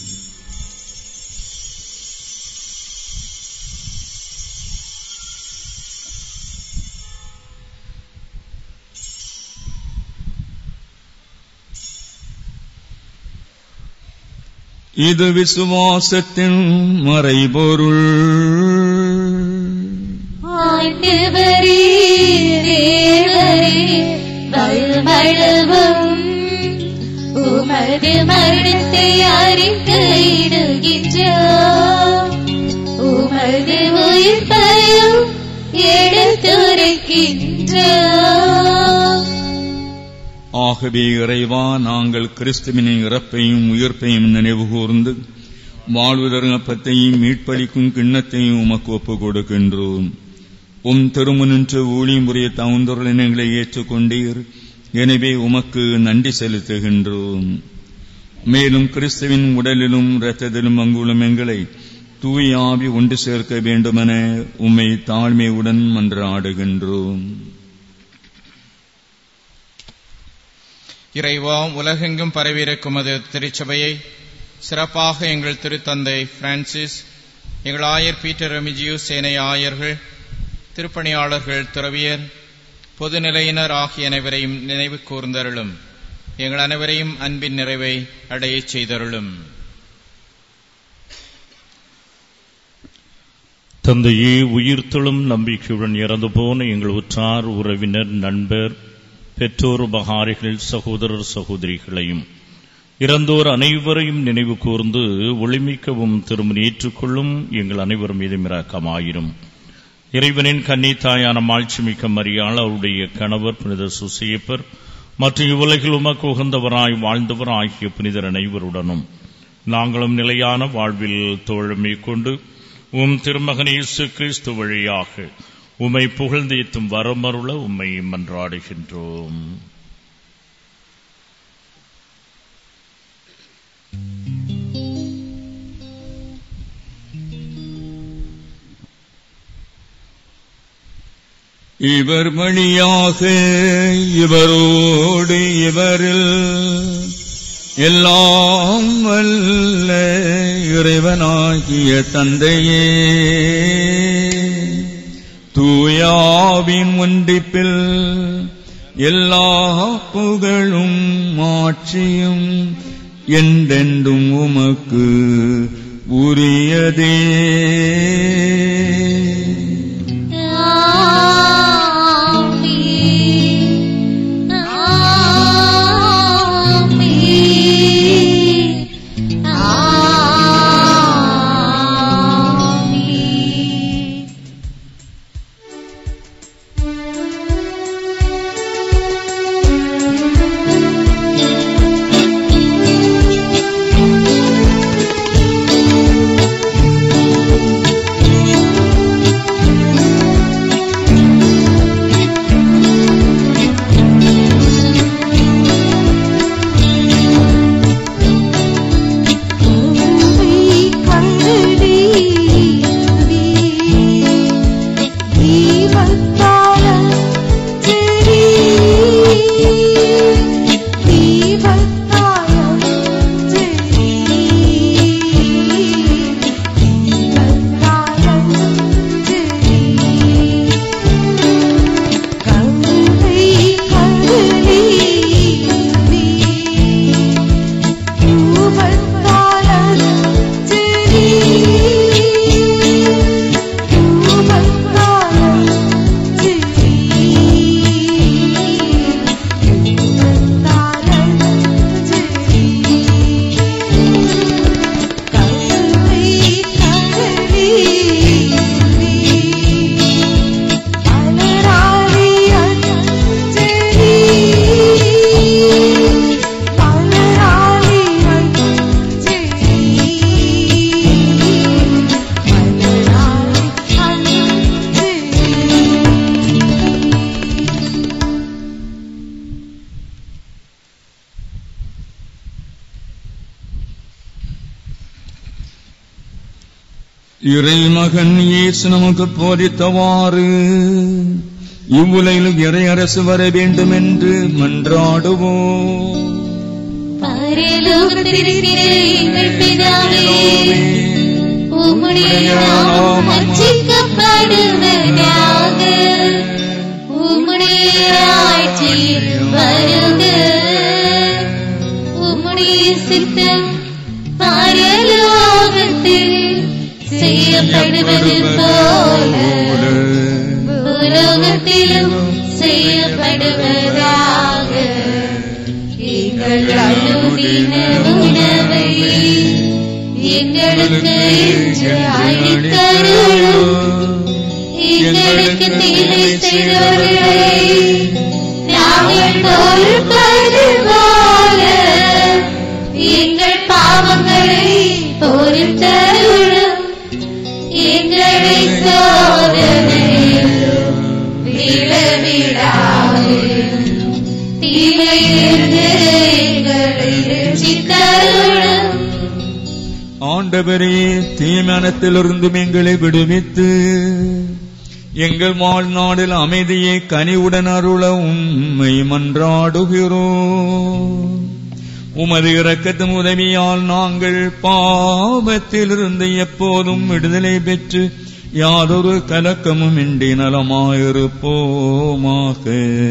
இது விசுவாசத்தின் மறைபொருள் ஆண்டவரே தேவரே வல்வளவும் உமது மரணத்தை அறிக்கையிடுகின்றோம் உமது உயிர்ப்பையும் எடுத்துரைக்கின்றோம் ஆகவே இறைவா நாங்கள் கிறிஸ்துவின் இறப்பையும் உயிர்ப்பையும் நினைவு கூர்ந்து வாழ்வுதரப்பத்தையும் மீட்பளிக்கும் கிண்ணத்தையும் உமக்கு ஒப்புக் கொடுக்கின்றோம் உம் திருமுனின்று ஊழியம் புரிய தகுந்தொருளினங்களை ஏற்றுக்கொண்டீர் எனவே உமக்கு நன்றி செலுத்துகின்றோம் மேலும் கிறிஸ்துவின் உடலிலும் இரத்தத்திலும் அங்குள்ள எங்களை தூய ஆவி ஒன்று சேர்க்க வேண்டுமென உம்மை தாழ்மையுடன் மன்றாடுகின்றோம் இறைவா உலகெங்கும் பரவியிருக்கும் அது திருச்சபையை சிறப்பாக எங்கள் திருத்தந்தை பிரான்சிஸ் எங்கள் ஆயர் பீட்டர் ரெமிஜியூ சேனை ஆயர்கள் திருப்பணியாளர்கள் துறவியர் பொதுநிலையினர் ஆகிய அனைவரையும் நினைவு கூர்ந்தருளும் எங்கள் அனைவரையும் அன்பின் நிறைவை அடையச் செய்தருளும் தந்தையே உயிர்த்தெழும் நம்பிக்கையுடன் இறந்து போன எங்கள் உற்றார் உறவினர் நண்பர் பெற்றோர் உபகாரிகள் சகோதரர் சகோதரிகளையும் இறந்தோர் அனைவரையும் நினைவு கூர்ந்து ஒளிமிக்கவும் திரும்ப ஏற்றுக்கொள்ளும் எங்கள் அனைவரும் மீதும் இரக்கமாயிரும் இறைவனின் கன்னித்தாயான மாட்சிமிக்க மரியாள் அவருடைய கணவர் புனித சுசையப்பர் மற்றும் இவ்வுலகில் உமக்கு உகந்தவராய் வாழ்ந்தவர் ஆகிய புனிதர் அனைவருடனும் நாங்களும் நிலையான வாழ்வில் தோழமை கொண்டு உம் திருமகன் இயேசு கிறிஸ்து வழியாக உம்மை புகழ்ந்தேத்தும் வரமருள உம்மை மன்றாடுகின்றோம் இவர் வழியாக இவரோடு இவரில் எல்லாம் வல்ல இறைவனாகிய தந்தையே தூயாவின் ஒன்றிப்பில் எல்லா புகழும் ஆட்சியும் என்றென்றும் உமக்கு உரியதே ஆமென். ஆமென். இறைமகன் இயேசு நமக்கு போதித்தவாறு இவ்வுலகில் இறை அரசு வர வேண்டும் என்று மன்றாடுவோம் பரலோகத்திலிருக்கிற எங்கள் பிதாவே உம்முடைய நாமம் அர்ச்சிக்கப்படுவதாக உம்முடைய ஆட்சி வருக உம்முடைய சித்தம் பரலோகத்தில் செய்யப்படுவது போல பூலோகத்திலும் செய்யப்படுவதாக எங்கள் அனுதின உணவை எங்களுக்கு இன்று அளித்தருளும் எங்களுக்கு தீமை செய்தவர்களை நாங்கள் பொறுப்பது போல எங்கள் பாவங்களை பொறுத்தருளும் எங்களை சோதனையில் விழவிடாது தீமையிலிருந்து எங்களை ரட்சித்தருளும் ஆண்டவரே தீமனத்திலிருந்தும் எங்களை விடுவித்து எங்கள் வாழ்நாளில் அமைதியை கனிவுடன் அருள உம்மை மன்றாடுகிறோம் உமது இரக்கத்தின் உதவியால் நாங்கள் பாவத்திலிருந்து எப்போதும் விடுதலை பெற்று யாதொரு கலக்கமும் இன்றி நலமாயிருப்போமாக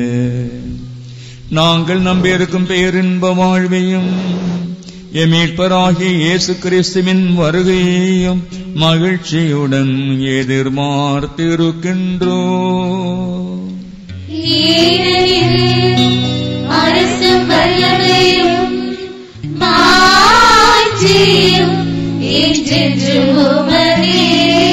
நாங்கள் நம்பியிருக்கும் பேரின்ப வாழ்வையும் எம் மீட்பராகிய இயேசு கிறிஸ்துவின் வருகையையும் மகிழ்ச்சியுடன் எதிர்பார்த்திருக்கின்றோம் ஏனெனில் அரசும் வல்லமையும் மாட்சியும் என்றென்றும் உமதே.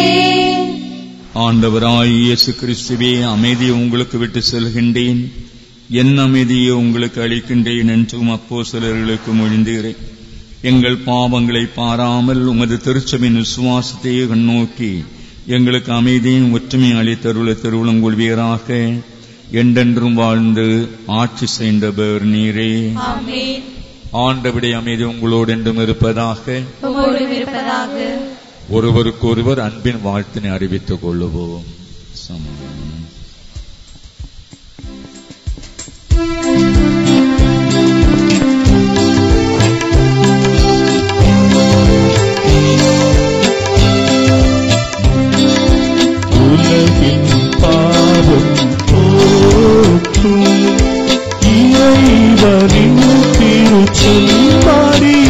ஆண்டவராய் இயேசு கிறிஸ்துவே அமைதியை உங்களுக்கு விட்டு செல்கின்றேன் என் அமைதியை உங்களுக்கு அளிக்கின்றேன் என்றும் அப்போ சிலர்களுக்கு மொழிந்தீரேன் எங்கள் பாவங்களை பாராமல் உமது திருச்சபின் விசுவாசத்தை கண்ணோக்கி எங்களுக்கு அமைதியும் ஒற்றுமை அளித்தருள திருவுளம் கொள்வீராக என்றென்றும் வாழ்ந்து ஆட்சி செய்தவர் நீரே ஆமென். ஆண்டவிடைய அமைதி உங்களோடு என்றும் இருப்பதாக உம்மோடும் இருப்பதாக ஒருவருக்கொருவர் அன்பின் வாழ்த்தினை அறிவித்துக் கொள்ளுவோம் சமாதானம். உலகின் பாவம் போக்கும் இறைவனின் திருச்செல்வாடி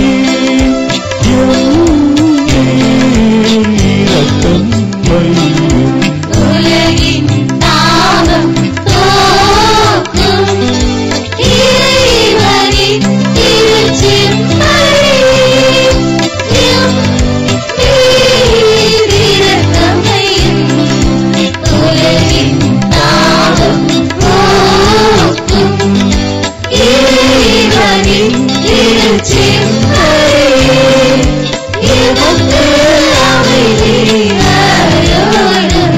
இரக்கம் வையும் உலகின் பாவம் போக்கும் இறைவனின் திருச்செம்மறி எம் மீது இரக்கம் வையும். உலகின் பாவம் போக்கும் இறைவனின் திருச்செம்மறி எமக்கு அமைதி அருளும்.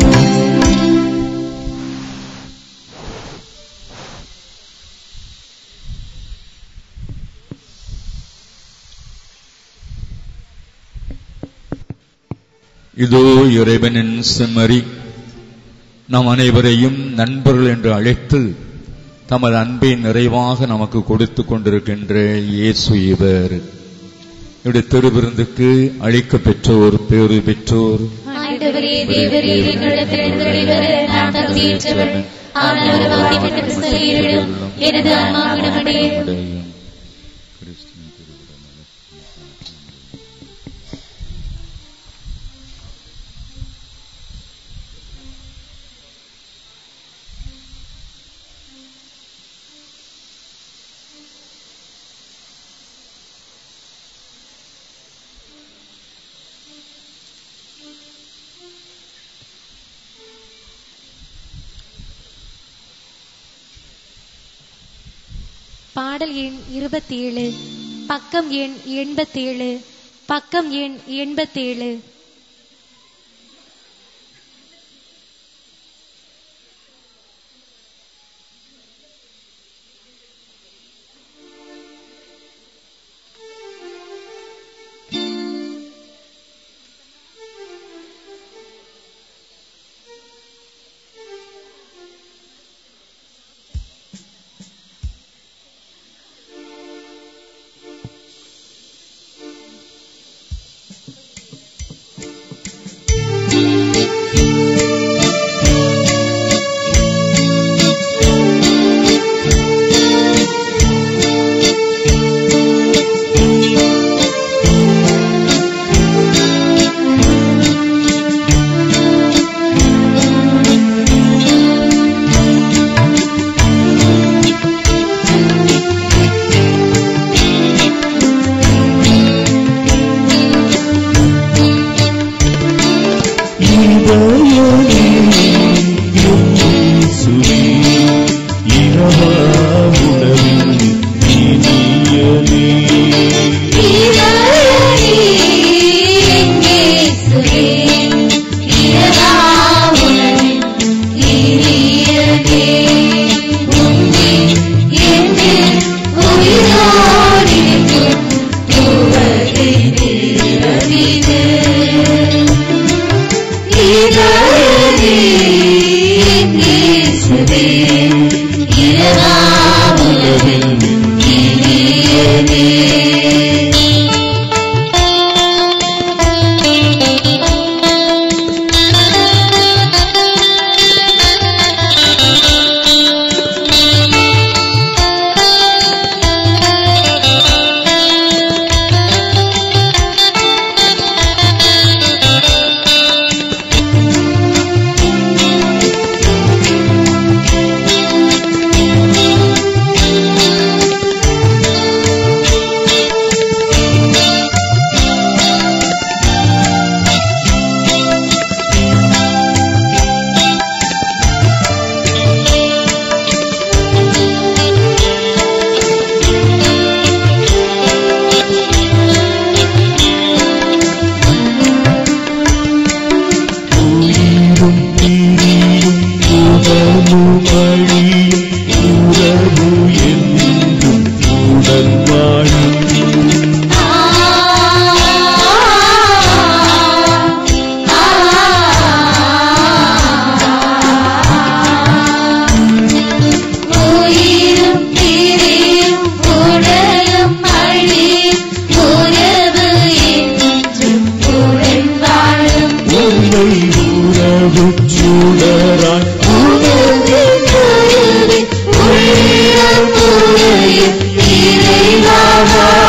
இதோ இறைவனின் செம்மறி நம் அனைவரையும் நண்பர்கள் என்று அழைத்து தமது அன்பை நிறைவாக நமக்கு கொடுத்து கொண்டிருக்கின்ற இயேசு இவர் இவருடைய திருவிருந்துக்கு அழைக்க பெற்றோர் பேறு பெற்றோர் ஆண்டவரே தேவரே எங்களிடத்திலிருந்து வர நான் தகுதியற்றவன் ஆனால் ஒரு வார்த்தை மட்டும் சொல்லிவிடும் எனது ஆன்மாவிடமடே பாடல் எண் இருபத்தேழு பக்கம் எண் எண்பத்தேழு பக்கம் எண் எண்பத்தேழு தேவனே உயிரும் பிரியும் உடலும் அழியும் உறவு என்றும் உடன் வாழும் உயிரும் பிரியும் உடலும் அழியும் உறவு என்றும் உடன் வாழும் உண்மை உறவு சுடராய் உலகின் உயிரின் உள்ளம் உறையும் இறைவா